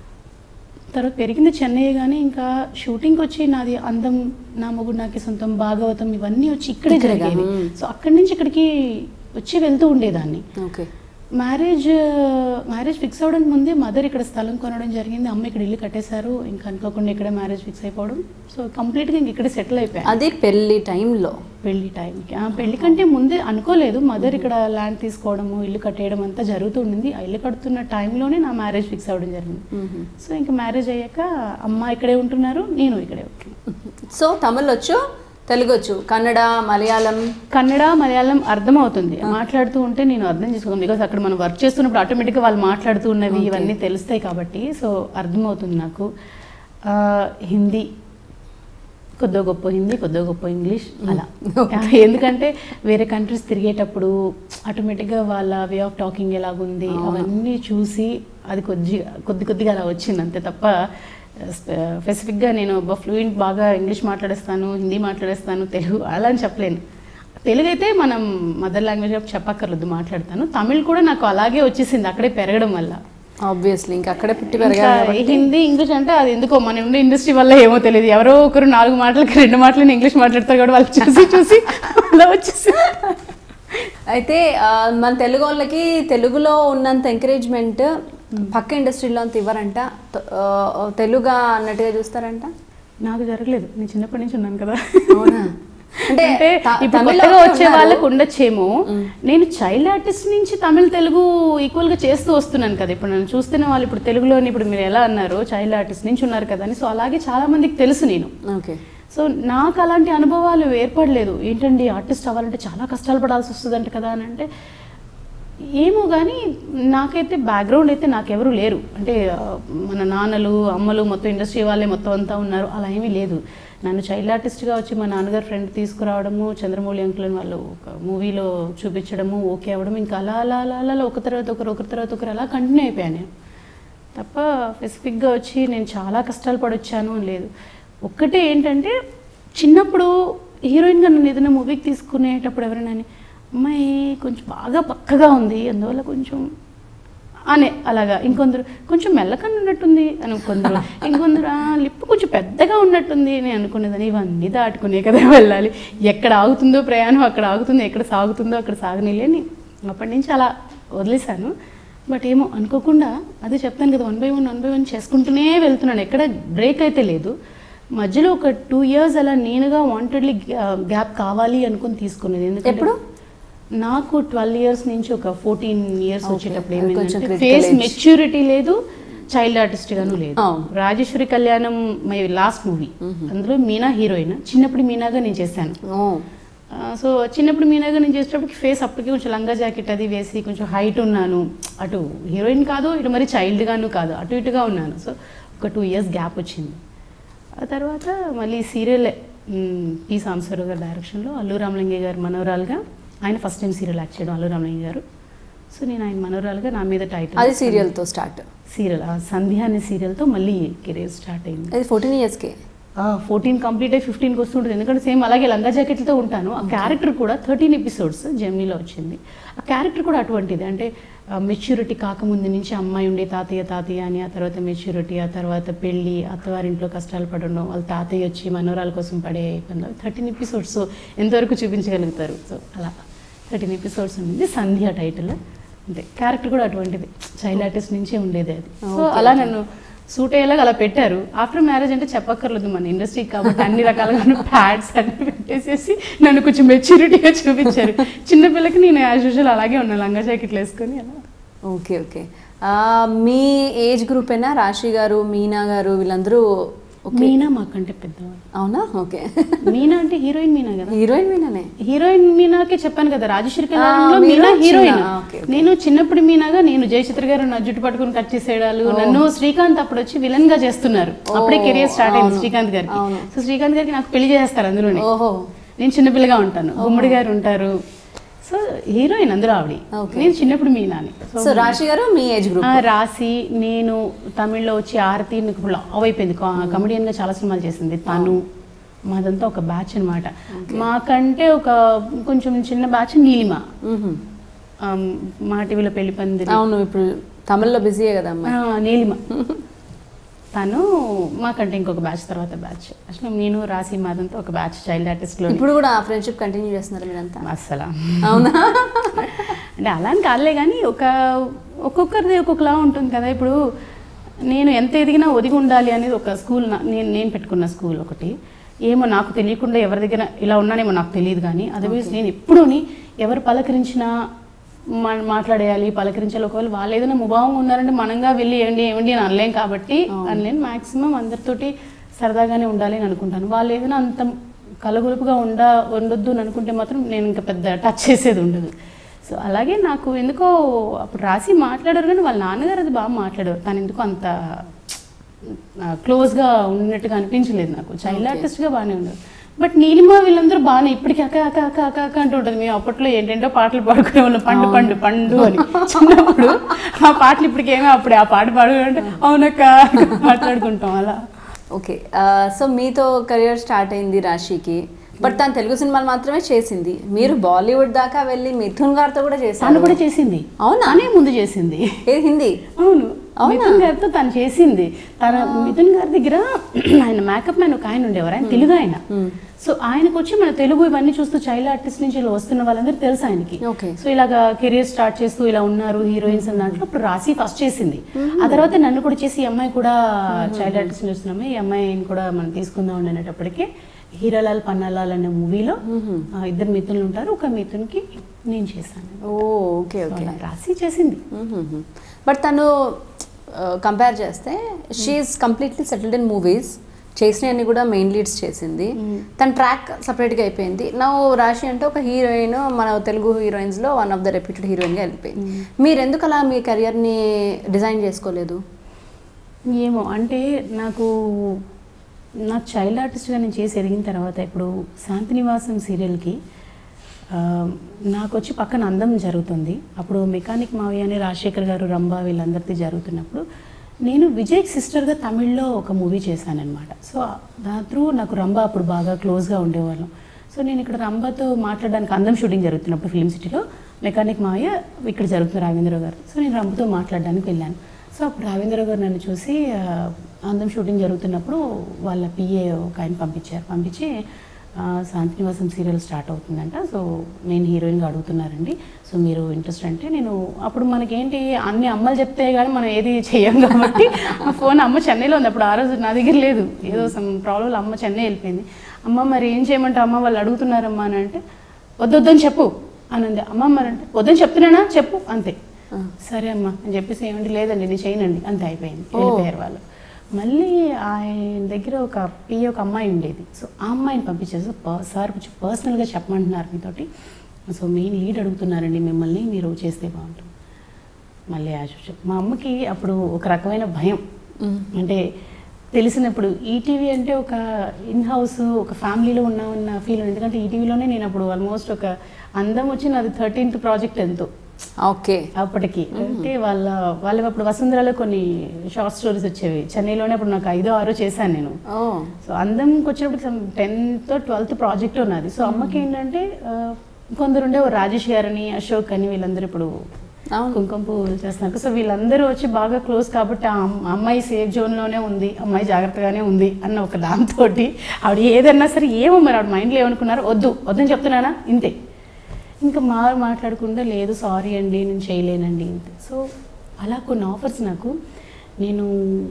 తర్వాత పెరిగింది చెన్నై కానీ ఇంకా షూటింగ్కి వచ్చి నాది అందం నా మొగుడు నాకి సొంతం భాగవతం ఇవన్నీ వచ్చి ఇక్కడే ఇక్కడేగా, జరిగేవి మ్మ్. సో అక్కడి నుంచి ఇక్కడికి వచ్చి వెళ్తూ ఉండేదాన్ని ఓకే మ్యారేజ్ మ్యారేజ్ ఫిక్స్ అవ్వడానికి ముందే మదర్ ఇక్కడ స్థలం కొనడం జరిగింది అమ్మ ఇక్కడ ఇల్లు కట్టేశారు ఇంకా అనుకోకుండా ఇక్కడ మ్యారేజ్ ఫిక్స్ అయిపోవడం సో కంప్లీట్గా ఇంక ఇక్కడే సెటిల్ అయిపోయాను అది పెళ్ళి టైంలో పెళ్లి టైంకి ఆ పెళ్లి కంటే ముందే అనుకోలేదు మదర్ ఇక్కడ ల్యాండ్ తీసుకోవడము ఇల్లు కట్టేయడం అంతా జరుగుతూ ఉండింది ఆ ఇల్లు కడుతున్న టైంలోనే నా మ్యారేజ్ ఫిక్స్ అవ్వడం జరిగింది సో ఇంకా మ్యారేజ్ అయ్యాక అమ్మ ఇక్కడే ఉంటున్నారు నేను ఇక్కడే ఉంటున్నాను సో తమిళ్ వచ్చు తెలుగు వచ్చు కన్నడ మలయాళం కన్నడ మలయాళం అర్థమవుతుంది మాట్లాడుతూ ఉంటే నేను అర్థం చేసుకోను బికాస్ అక్కడ మనం వర్క్ చేస్తున్నప్పుడు ఆటోమేటిక్గా వాళ్ళు మాట్లాడుతూ ఉన్నవి Okay. ఇవన్నీ తెలుస్తాయి కాబట్టి సో అర్థమవుతుంది నాకు ఆ, హిందీ కొద్దో గొప్ప హిందీ కొద్దో గొప్ప ఇంగ్లీష్ అలా ఎందుకంటే వేరే కంట్రీస్ తిరిగేటప్పుడు ఆటోమేటిక్గా వాళ్ళ వే ఆఫ్ టాకింగ్ ఎలాగుంది అవును. అవన్నీ చూసి అది కొద్దిగా కొద్ది కొద్దిగా అలా వచ్చింది అంతే తప్ప స్పెసిఫిక్గా నేను ఫ్లూయెంట్ బాగా ఇంగ్లీష్ మాట్లాడేస్తాను హిందీ మాట్లాడేస్తాను తెలుగు అలా అని చెప్పలేను తెలుగు అయితే మనం మదర్ లాంగ్వేజ్ చెప్పక్కర్లేదు మాట్లాడతాను తమిళ్ కూడా నాకు అలాగే వచ్చేసింది అక్కడే పెరగడం వల్ల ఆబ్వియస్లీ ఇంకా అక్కడే పుట్టి ఇంకా పెరగాలి కాబట్టి. హిందీ ఇంగ్లీష్ అంటే అది ఎందుకో మన ఉండే ఇండస్ట్రీ వల్ల ఏమో తెలియదు ఎవరో ఒకరు నాలుగు మాటలకి రెండు మాటలు ఇంగ్లీష్ మాట్లాడతారు కూడా వాళ్ళు చూసి చూసి అలా వచ్చేసి అయితే ఆ, మన తెలుగు వాళ్ళకి తెలుగులో ఉన్నంత ఎంకరేజ్మెంట్ పక్క ఇండస్ట్రీలో అంత ఇవ్వరంట త- ఆ, తెలుగా అన్నట్టుగా చూస్తారంట నాకు జరగలేదు నేను చిన్నప్పటి నుంచి ఉన్నాను కదా అవునా అంటే అంటే త- ఇప్పుడు తమిళ్లో కొత్తగా ఓకే వచ్చే ఉన్నారు. వాళ్ళకు ఉండొచ్చేమో నేను చైల్డ్ ఆర్టిస్ట్ నుంచి తమిళ తెలుగు ఈక్వల్ గా చేస్తూ వస్తున్నాను కదా ఇప్పుడు నన్ను చూస్తున్న వాళ్ళు ఇప్పుడు తెలుగులోని ఇప్పుడు మీరు ఎలా అన్నారు చైల్డ్ ఆర్టిస్ట్ నుంచి ఉన్నారు కదా అని సో అలాగే చాలా మందికి తెలుసు నేను ఓకే సో నాకు అలాంటి అనుభవాలు ఏర్పడలేదు ఏంటండి ఆర్టిస్ట్ అవ్వాలంటే చాలా కష్టాలు పడాల్సి వస్తుందంట కదా అని అంటే ఏమో కానీ నాకైతే బ్యాక్గ్రౌండ్ అయితే నాకెవరు లేరు అంటే ఆ, మన నాన్నలు అమ్మలు మొత్తం ఇండస్ట్రీ వాళ్ళే మొత్తం అంతా ఉన్నారు అలా ఏమీ లేదు నన్ను చైల్డ్ ఆర్టిస్ట్గా వచ్చి మా నాన్నగారు ఫ్రెండ్ తీసుకురావడము చంద్రమౌళి అంకుల్ అని వాళ్ళు ఒక మూవీలో చూపించడము ఓకే అవ్వడం ఇంకా అలా అలా అలా అలా ఒక తర్వాత ఒకరు ఒకరి తర్వాత ఒకరు అలా కంటిన్యూ అయిపోయాను నేను తప్ప స్పెసిఫిక్గా వచ్చి నేను చాలా కష్టాలు పడొచ్చాను అని లేదు ఒక్కటే ఏంటంటే చిన్నప్పుడు హీరోయిన్గా నన్ను ఏదైనా మూవీకి తీసుకునేటప్పుడు ఎవరైనా అని, అమ్మాయి కొంచెం బాగా పక్కగా ఉంది అందువల్ల కొంచెం అనే అలాగా ఇంకొందరు కొంచెం మెల్లకన్ను ఉన్నట్టుంది అని కొందరు ఇంకొందరు "ఆ, లిప్ కొంచెం పెద్దగా ఉన్నట్టుంది నేను అనుకునేదని ఇవన్నీ దాటుకునే కదా వెళ్ళాలి ఎక్కడ ఆగుతుందో ప్రయాణం అక్కడ ఆగుతుంది ఎక్కడ సాగుతుందో అక్కడ సాగనీలేని అప్పటి నుంచి అలా వదిలేశాను బట్ ఏమో అనుకోకుండా అదే చెప్తాను కదా one by one one by one చేసుకుంటూనే వెళ్తున్నాను ఎక్కడ బ్రేక్ అయితే లేదు మధ్యలో ఒక టూ ఇయర్స్ అలా నేనుగా వాంటెడ్లీ గ్యాప్ కావాలి అనుకుని తీసుకునేది ఎందుకంటే ఎప్పుడు? నాకు ట్వెల్వ్ ఇయర్స్ నుంచి ఒక ఫోర్టీన్ ఇయర్స్ Okay. వచ్చేటప్పుడు అది కొంచెం ఏమైందంటే critical ఫేస్ age. మెచ్యూరిటీ లేదు చైల్డ్ ఆర్టిస్ట్ గాను లేదు అవును. రాజేశ్వరి కళ్యాణం మై లాస్ట్ మూవీ అందులో మీనా హీరోయిన్ చిన్నప్పుడు మీనాగా నేను చేశాను ఓ ఆ, సో చిన్నప్పుడు మీనాగా నేను చేసేటప్పటికి ఫేస్ అప్పటికి కొంచెం లంగా జాకెట్ అది వేసి కొంచెం హైట్ ఉన్నాను అటు హీరోయిన్ కాదు ఇటు మరి చైల్డ్గాను కాదు అటు ఇటుగా ఉన్నాను సో ఒక టూ ఇయర్స్ గ్యాప్ వచ్చింది ఆ తర్వాత మళ్ళీ సీరియల్ పి సాంబశివరావు గారి డైరెక్షన్లో అల్లు రామలింగయ్య గారు మనవరాలుగా ఆయన ఫస్ట్ టైం సీరియల్ యాక్ట్ చేయడం అల్లు రామలింగయ్య గారు సో నేను ఆయన మనవరాలుగా నా మీద టైటిల్ అది సీరియల్తో స్టార్ట్ సీరియల్ ఆ సంధ్య అనే సీరియల్తో మళ్ళీ కెరీర్ స్టార్ట్ అయింది అది ఫోర్టీన్ ఇయర్స్కే ఫోర్టీన్ కంప్లీట్ అయ్యి ఫిఫ్టీన్కి వస్తుంటుంది ఎందుకంటే సేమ్ అలాగే లంగా జాకెట్లతో ఉంటాను ఆ క్యారెక్టర్ కూడా థర్టీన్ ఎపిసోడ్స్ జెమ్నీలో వచ్చింది ఆ క్యారెక్టర్ కూడా అటువంటిది అంటే మెచ్యూరిటీ కాకముందు నుంచి అమ్మాయి ఉండే తాతయ్య తాతయ్య అని ఆ తర్వాత మెచ్యూరిటీ ఆ తర్వాత పెళ్ళి అత్తవారింట్లో కష్టాలు పడడం వాళ్ళ తాతయ్య వచ్చి మనోరాల కోసం పడే పనులు థర్టీన్ ఎపిసోడ్స్ ఎంతవరకు చూపించగలుగుతారు సో అలా థర్టీన్ ఎపిసోడ్స్ ఉండింది సంధ్య టైటిల్ అంతే క్యారెక్టర్ కూడా అటువంటిది చైల్డ్ ఆర్టిస్ట్ నుంచే ఉండేది అది సో Okay, అలా okay. నన్ను సూట్ అయ్యేలాగా అలా పెట్టారు ఆఫ్టర్ మ్యారేజ్ అంటే చెప్పక్కర్లేదు మన ఇండస్ట్రీ కాబట్టి అన్ని రకాలుగా ప్యాడ్స్ అన్ని పెట్టేసేసి నన్ను కొంచెం మెచ్యూరిటీగా చూపించారు చిన్నపిల్లకి నేను యాజ్ యూజువల్ అలాగే ఉన్నాను లంగా జాకెట్లు వేసుకొని అలా ఓకే ఓకే ఆ, మీ ఏజ్ గ్రూప్ అయినా రాశి గారు మీనా గారు వీళ్ళందరూ ఓకే మీనా మాకంటే పెద్దవాళ్ళు అవునా ఓకే మీనా అంటే హీరోయిన్ మీనా కదా హీరోయిన్ మీనానే హీరోయిన్ మీనాకే చెప్పాను కదా రాజశ్రీ ఆ, కళ్యాణంలో మీరు మీనా హీరోయిన్ చిన్న- ఆ, ఓకే, ఓకే. నేను చిన్నప్పుడు మీనాగా నేను జయచిత్ర గారు నా జుట్టు పట్టుకుని కట్ చేసేయడాలు నన్ను శ్రీకాంత్ అప్పుడు వచ్చి విలన్ గా చేస్తున్నారు అప్పుడే కెరియర్ స్టార్ట్ అయింది అవును, శ్రీకాంత్ గారికి అవును. సో శ్రీకాంత్ గారికి నాకు పెళ్లి చేస్తారు అందులోనే ఓహో నేను చిన్నపిల్లగా ఉంటాను గుమ్మడి గారు ఉంటారు సో హీరోయిన్ అందరూ ఆవిడ Okay. నేను చిన్నప్పుడు మీనాని సో రాశి గారు మీ ఏజ్ గ్రూప్ ఆ, రాసి నేను తమిళ్లో వచ్చి ఆరతి నీకు ఇప్పుడు లవ్ అయిపోయింది కమెడియన్ గా చాలా సినిమాలు చేసింది తను మాదంతా ఒక బ్యాచ్ అన్నమాట మాకంటే ఒక కొంచెం చిన్న బ్యాచ్ నీలిమ ఆమ్, మా టీవీలో పెళ్లి పందిరి అవును ఇప్పుడు తమిళ్లో బిజీయే కదా అమ్మాయి ఆ, నీలిమ తను మాకంటే ఇంకొక బ్యాచ్ తర్వాత బ్యాచ్ అసలు నేను రాసి మాదంతా ఒక బ్యాచ్ చైల్డ్ ఆర్టిస్ట్ లో ఇప్పుడు కూడా ఆ ఫ్రెండ్షిప్ కంటిన్యూ చేస్తున్నారు మీరంతా అస్సలు అవునా అంటే అలా అని కాదులే కానీ ఒక ఒక్కొక్కరిది ఒక్కొక్కలా ఉంటుంది కదా ఇప్పుడు నేను ఎంత ఎదిగినా ఒదిగి ఉండాలి అనేది ఒక స్కూల్ నా- నేను నేను పెట్టుకున్న స్కూల్ ఒకటి ఏమో నాకు తెలియకుండా ఎవరి దగ్గర ఇలా ఉన్నానేమో నాకు తెలియదు కానీ అదర్వైజ్ నేను ఎప్పుడూని ఎవరు పలకరించినా మా- మాట్లాడేయాలి పలకరించాలి ఒకవేళ వాళ్ళు ఏదైనా ముభావంగా ఉన్నారంటే మనంగా వెళ్ళి ఏమండి ఏమండి అని అనలేం కాబట్టి అనలేను మాక్సిమం అందరితోటి సరదాగానే ఉండాలి అని అనుకుంటాను వాళ్ళు ఏదైనా అంత కలగొలుపుగా ఉండ ఉండొద్దు అని అనుకుంటే మాత్రం నేను ఇంకా పెద్ద టచ్ చేసేది ఉండదు సో అలాగే నాకు ఎందుకో అప్పుడు రాసి మాట్లాడారు కానీ వాళ్ళ నాన్నగారు అది బాగా మాట్లాడారు తను ఎందుకో అంత క్లోజ్గా ఉన్నట్టుగా అనిపించలేదు నాకు చైల్డ్ Okay. ఆర్టిస్ట్గా బాగానే ఉండదు బట్ నీలిమ వీళ్ళందరూ బాగానే ఇప్పటికీ అక్క అక్క అక్క అక్క అక్క అంటూ ఉంటుంది మేము అప్పట్లో ఏంటంటే పాటలు పాడుకునే వాళ్ళం పండు పండు పండు అని చిన్నప్పుడు ఆ పాటలు ఇప్పటికి ఏమో అప్పుడే ఆ పాట పాడుకుంటే అవునక్క మాట్లాడుకుంటాం అలా ఓకే సో మీతో కెరియర్ స్టార్ట్ అయింది రాశికి బట్ తను తెలుగు సినిమాలు మాత్రమే చేసింది మీరు బాలీవుడ్ దాకా వెళ్ళి మిథున్ గారితో కూడా తను చేశారు కూడా చేసింది అవునా? తనే ముందు చేసింది ఏది హిందీ అవును అవునా? మిథున్ గారితో తను చేసింది తన మిథున్ గారి దగ్గర ఆయన మేకప్ మ్యాన్ ఒక ఆయన ఉండేవారు ఆయన తెలుగు ఆయన సో ఆయనకు వచ్చి మన తెలుగు ఇవన్నీ చూస్తూ చైల్డ్ ఆర్టిస్ట్ నుంచి ఇలా వస్తున్న వాళ్ళందరూ తెలుసు ఆయనకి Okay. సో ఇలాగా కెరియర్ స్టార్ట్ చేస్తూ ఇలా ఉన్నారు హీరోయిన్స్ అన్న దాంట్లో అప్పుడు రాసి ఫస్ట్ చేసింది ఆ తర్వాత నన్ను కూడా చేసి ఈ అమ్మాయి కూడా చైల్డ్ ఆర్టిస్ట్ చూస్తున్నాము ఈ అమ్మాయిని కూడా మనం తీసుకుందాం అని అనేటప్పటికే హీరోలాల్ పన్నాలాల్ అనే మూవీలో ఇద్దరు మిథున్లు ఉంటారు ఒక మిథున్కి నేను చేశాను ఓ ఓకే So ఓకే అలా రాసి చేసింది బట్ తను కంపేర్ చేస్తే she's completely settled in movies చేసినవన్నీ కూడా మెయిన్ లీడ్స్ చేసింది తన ట్రాక్ సపరేట్గా అయిపోయింది నా రాశి అంటే ఒక హీరోయిన్ మన తెలుగు హీరోయిన్స్లో వన్ ఆఫ్ ద రెప్యూటెడ్ హీరోయిన్గా వెళ్ళిపోయింది మీరు ఎందుకు అలా మీ కెరియర్ని డిజైన్ చేసుకోలేదు ఏమో అంటే నాకు నాకు చైల్డ్ ఆర్టిస్ట్గా నేను చేసి ఎదిగిన తర్వాత ఇప్పుడు శాంతినివాసం సీరియల్కి ఆ, నాకు వచ్చి పక్కన అందం జరుగుతుంది అప్పుడు మెకానిక్ మావయ్య అని రాజశేఖర్ గారు రంభా వీళ్ళందరిది జరుగుతున్నప్పుడు నేను విజయ్ సిస్టర్గా తమిళ్లో ఒక మూవీ చేశానన్నమాట సో దా త్రూ నాకు రంభా అప్పుడు బాగా క్లోజ్గా ఉండేవాళ్ళం సో నేను ఇక్కడ రంభాతో మాట్లాడడానికి అందం షూటింగ్ జరుగుతున్నప్పుడు ఫిల్మ్ సిటీలో మెకానిక్ మావయ్య ఇక్కడ జరుగుతుంది రావేంద్రరావు గారు సో నేను రంభతో మాట్లాడడానికి వెళ్ళాను సో అప్పుడు రావేంద్రరావు గారు నన్ను చూసి ఆ, అందం షూటింగ్ జరుగుతున్నప్పుడు వాళ్ళ పిఏ ఒక ఆయన పంపించారు పంపించి ఆ, శాంతినివాసం సీరియల్ స్టార్ట్ అవుతుందంట సో నేను హీరోయిన్గా అడుగుతున్నారండి సో మీరు ఇంట్రెస్ట్ అంటే నేను అప్పుడు మనకేంటి అన్ని అమ్మలు చెప్తే కానీ మనం ఏది చెయ్యం కాబట్టి ఆ ఫోన్ అమ్మ చెన్నైలో ఉంది అప్పుడు ఆ రోజు నా దగ్గర లేదు ఏదో సమ్ ప్రాబ్లం అమ్మ చెన్నై వెళ్ళిపోయింది అమ్మ మరి ఏం చేయమంటావు అమ్మ వాళ్ళు అడుగుతున్నారమ్మా అని అంటే వద్దొద్దని చెప్పు అని అంది అమ్మమ్మ అంటే వద్దని చెప్తున్నానా చెప్పు అంతే సరే అమ్మా అని చెప్పేసి ఏమండి లేదండి నేను చేయనండి అంతే అయిపోయింది వెళ్ళిపోయారు వాళ్ళు మళ్ళీ ఆయన దగ్గర ఒక పి ఒక అమ్మాయి ఉండేది సో ఆ అమ్మాయిని పంపించేసి "ప- సార్ కొంచెం పర్సనల్గా చెప్పమంటున్నారు మీతోటి సో మెయిన్ లీడ్ అడుగుతున్నారండి మిమ్మల్ని మీరు చేస్తే బాగుంటుంది మళ్ళీ యాజ్ యూజువల్. మా అమ్మకి అప్పుడు ఒక రకమైన భయం అంటే తెలిసినప్పుడు ఈటీవీ అంటే ఒక ఇన్ హౌస్ ఒక ఫ్యామిలీలో ఉన్న ఉన్న ఫీల్ ఎందుకంటే ఈటీవీలోనే నేను అప్పుడు ఆల్మోస్ట్ ఒక అందం వచ్చి నాది థర్టీన్త్ ప్రాజెక్ట్ ఎంతో ఓకే అప్పటికి అంటే వాళ్ళ వాళ్ళకి అప్పుడు వసుంధరలో కొన్ని షార్ట్ స్టోరీస్ వచ్చేవి చెన్నైలోనే అప్పుడు నాకు ఐదో ఆరో చేశాను నేను ఓ సో అందంకి వచ్చినప్పుడు టెన్త్ ట్వెల్త్ ప్రాజెక్ట్ ఉన్నది సో అమ్మకి ఏంటంటే ఆ, కొందరు ఉండే ఓ రాజేష్ గారని అశోక్ అని వీళ్ళందరూ ఇప్పుడు అవును. కుంకుమ పువ్వులు చేస్తున్నారు సో వీళ్ళందరూ వచ్చి బాగా క్లోజ్ కాబట్టి ఆ అమ్- అమ్మాయి సేఫ్ జోన్లోనే ఉంది అమ్మాయి జాగ్రత్తగానే ఉంది అన్న ఒక దాంతో ఆవిడ ఏదన్నా సరే ఏమో మరి ఆవిడ మైండ్లో ఏమనుకున్నారు వద్దు వద్దని చెప్తున్నానా ఇంతే ఇంకా మా మాట్లాడకుండా లేదు సారీ అండి నేను చేయలేనండి ఇంతే సో అలా కొన్ని ఆఫర్స్ నాకు నేను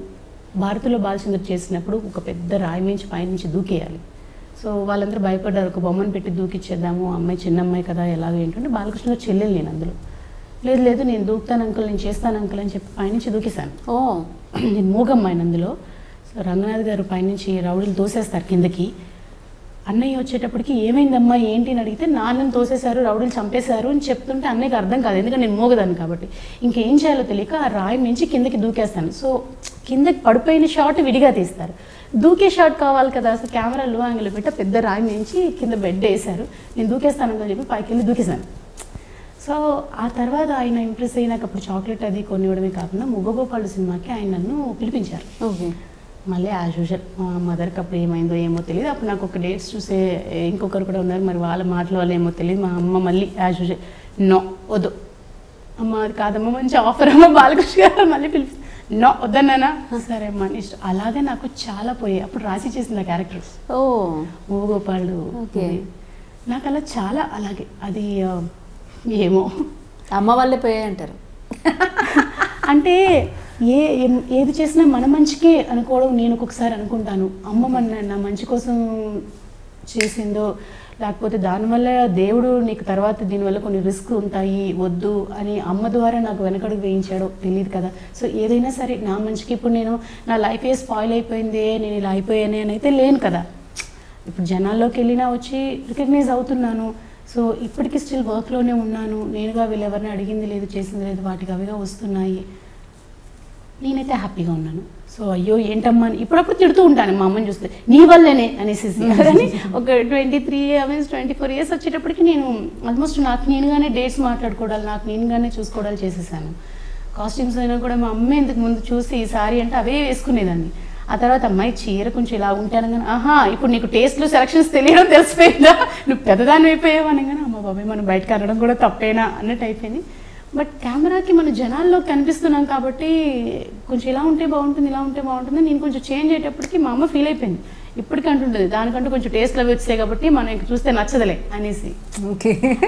భారత్లో బాలచంద్ర చేసినప్పుడు ఒక పెద్ద రాయి మించి పైనుంచి దూకేయాలి సో వాళ్ళందరూ భయపడ్డారు ఒక బొమ్మను పెట్టి దూకిచ్చేద్దాము అమ్మాయి చిన్న అమ్మాయి కదా ఎలాగో ఏంటంటే బాలకృష్ణ గారు చెల్లెలు నేను అందులో లేదు లేదు నేను దూకుతాను అంకుల్ నేను చేస్తాను అంకుల్ అని చెప్పి పైనుంచి దూకేశాను ఓ నేను మూగమ్మాయిని అందులో సో రంగనాథ్ గారు పైనుంచి రౌడీలు తోసేస్తారు కిందకి అన్నయ్య వచ్చేటప్పటికి ఏమైందమ్మా ఏంటి అని అడిగితే నాన్నని తోసేశారు రౌడీలు చంపేశారు అని చెప్తుంటే అన్నయ్యకి అర్థం కాదు ఎందుకంటే నేను మోగదాన్ని కాబట్టి ఇంకేం చేయాలో తెలియక ఆ రాయి మించి కిందకి దూకేస్తాను సో కిందకి పడిపోయిన షాట్ విడిగా తీస్తారు దూకే షాట్ కావాలి కదా అసలు కెమెరా లో యాంగిల్ పెట్టి ఆ పెద్ద రాయి మించి కింద బెడ్ వేశారు నేను దూకేస్తాను అని చెప్పి పైకి వెళ్ళి దూకేశాను సో ఆ తర్వాత ఆయన ఇంప్రెస్ అయ్యి నాకు అప్పుడు చాక్లెట్ అది కొనివ్వడమే కాకుండా ముగ్గగోపాలు సినిమాకి ఆయన నన్ను పిలిపించారు ఓకే మళ్ళీ యాజ్ యూజువల్ మా మదర్కి అప్పుడు ఏమైందో ఏమో తెలియదు అప్పుడు నాకు ఒక డేట్స్ చూసే ఇంకొకరు కూడా ఉన్నారు మరి వాళ్ళ మాటల వల్ల ఏమో తెలియదు మా అమ్మ మళ్ళీ యాజ్ యూజువల్ నో వద్దు అమ్మ అది కాదమ్మ మంచి ఆఫర్ అమ్మ బాలకృష్ణ గారు మళ్ళీ పిలిపి నో వద్దన్నానా సరే అమ్మ నీ ఇష్టం అలాగే నాకు చాలా పోయాయి అప్పుడు రాసి చేసిన క్యారెక్టర్స్ ఓ మూగోపాలు Okay. నాకు అలా చాలా అలాగే అది ఆ, ఏమో అమ్మ వాళ్ళే పోయాయి అంటారు అంటే ఏ ఏం- ఏది చేసినా మన మంచికే అనుకోవడం నేను ఒక్కొక్కసారి అనుకుంటాను అమ్మ మన నా మంచి కోసం చేసిందో లేకపోతే దానివల్ల దేవుడు నీకు తర్వాత దీనివల్ల కొన్ని రిస్క్ ఉంటాయి వద్దు అని అమ్మ ద్వారా నాకు వెనకడుగు వేయించాడో తెలియదు కదా సో ఏదైనా సరే నా మంచికి ఇప్పుడు నేను నా లైఫ్ ఏ స్పాయిల్ అయిపోయింది నేను ఇలా అయిపోయానే అని అయితే లేను కదా ఇప్పుడు జనాల్లోకి వెళ్ళినా వచ్చి రికగ్నైజ్ అవుతున్నాను సో ఇప్పటికీ స్టిల్ వర్క్లోనే ఉన్నాను నేనుగా వీళ్ళు ఎవరిని అడిగింది లేదు చేసింది లేదు వాటికి అవిగా వస్తున్నాయి నేనైతే హ్యాపీగా ఉన్నాను సో అయ్యో ఏంటమ్మా అని ఇప్పుడప్పుడు తిడుతూ ఉంటాను మా అమ్మని చూస్తే నీ వల్లనే అనేసి కానీ ఒక twenty three means twenty four years వచ్చేటప్పటికి నేను ఆల్మోస్ట్ నాకు నేనుగానే డేట్స్ మాట్లాడుకోవడాలు నాకు నేనుగానే చూసుకోవడాలు చేసేసాను కాస్ట్యూమ్స్ అయినా కూడా మా అమ్మ ఇంతకు ముందు చూసి ఈ సారీ అంటే అవే వేసుకునేదాన్ని ఆ తర్వాత అమ్మాయి చీర కొంచెం ఇలా ఉంటాను కానీ ఆహా ఇప్పుడు నీకు టేస్ట్లు సెలక్షన్స్ తెలియడం తెలిసిపోయిందా నువ్వు పెద్దదాన్ని అయిపోయావు అని కానీ అమ్మ బాబాయ్ మనం బయటకు అనడం కూడా తప్పేనా అన్నట్టు అయిపోయింది బట్ కెమెరాకి మన జనాల్లో కనిపిస్తున్నాం కాబట్టి కొంచెం ఇలా ఉంటే బాగుంటుంది ఇలా ఉంటే బాగుంటుంది నేను కొంచెం చేంజ్ అయ్యేటప్పటికి మా అమ్మ ఫీల్ అయిపోయింది ఇప్పటికీ అంటుంటుంది దానికంటూ కొంచెం టేస్ట్లు అవి వచ్చాయి కాబట్టి మనం ఇంక చూస్తే నచ్చదులే అనేసి ఓకే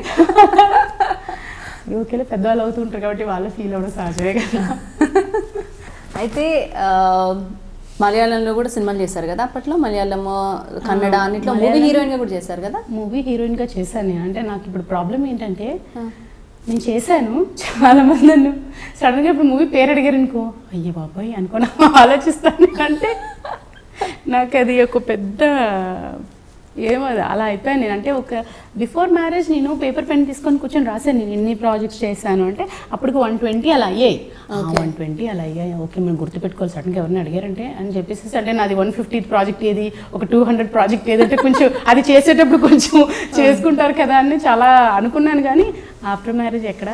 యూకేలో పెద్దవాళ్ళు అవుతూ ఉంటారు కాబట్టి వాళ్ళు ఫీల్ అవ్వడం సహజమే కదా అయితే ఆ, మలయాళంలో కూడా సినిమాలు చేశారు కదా అప్పట్లో మలయాళం కన్నడ అన్నిట్లో మూవీ మలయాళం- హీరోయిన్ గా కూడా చేశారు కదా మూవీ హీరోయిన్గా చేశాను నేను అంటే నాకు ఇప్పుడు ప్రాబ్లం ఏంటంటే నేను చేశాను చాలా మంది నన్ను సడన్గా ఇప్పుడు మూవీ పేరు అడిగారు అనుకో అయ్యో బాబాయ్ అనుకున్నా ఆలోచిస్తాను అంటే నాకు అది ఒక పెద్ద ఏమో అది అలా అయిపోయాను నేను అంటే ఒక బిఫోర్ మ్యారేజ్ నేను పేపర్ పెన్ తీసుకొని కూర్చొని రాశాను నేను ఎన్ని ప్రాజెక్ట్స్ చేశాను అంటే అప్పటికి వన్ ట్వంటీ అలా అయ్యాయి వన్ ట్వంటీ అలా అయ్యాయి ఓకే మేము గుర్తుపెట్టుకోవాలి సడన్గా ఎవరిని అడిగారంటే అని చెప్పేసి అంటే నాది వన్ ఫిఫ్టీ ప్రాజెక్ట్ ఏది ఒక టూ హండ్రెడ్ ప్రాజెక్ట్ ఏదంటే కొంచెం అది చేసేటప్పుడు కొంచెం చేసుకుంటారు కదా అని చాలా అనుకున్నాను కానీ ఆఫ్టర్ మ్యారేజ్ ఎక్కడ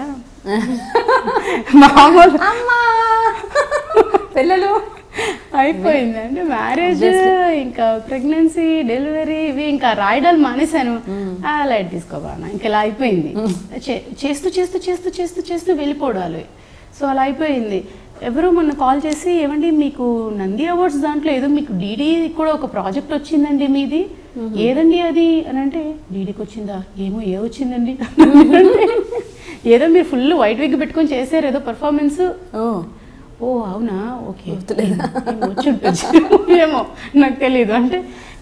మామూలు అమ్మా పిల్లలు అయిపోయింది అంటే మ్యారేజ్ ఇంకా ప్రెగ్నెన్సీ డెలివరీ ఇవి ఇంకా రాయడాలు మానేశాను ఆ లైట్ తీసుకోబాను ఇంకా ఇలా అయిపోయింది చే- చేస్తూ చేస్తూ చేస్తూ చేస్తూ చేస్తూ వెళ్ళిపోవడాలు సో అలా అయిపోయింది ఎవరో మొన్న కాల్ చేసి ఏమండి మీకు నంది అవార్డ్స్ దాంట్లో ఏదో మీకు డీడీ కూడా ఒక ప్రాజెక్ట్ వచ్చిందండి మీది ఏదండి అది అని అంటే డీడీకి వచ్చిందా ఏమో ఏ వచ్చిందండి అంటే, ఏదో మీరు ఫుల్ వైట్ విగ్ పెట్టుకొని చేశారు ఏదో పర్ఫార్మెన్స్ ఓ ఓ అవునా ఓకే గుర్తులేదా? ఏమో వచ్చి ఉండొచ్చు. ఏమో నాకు తెలియదు అంటే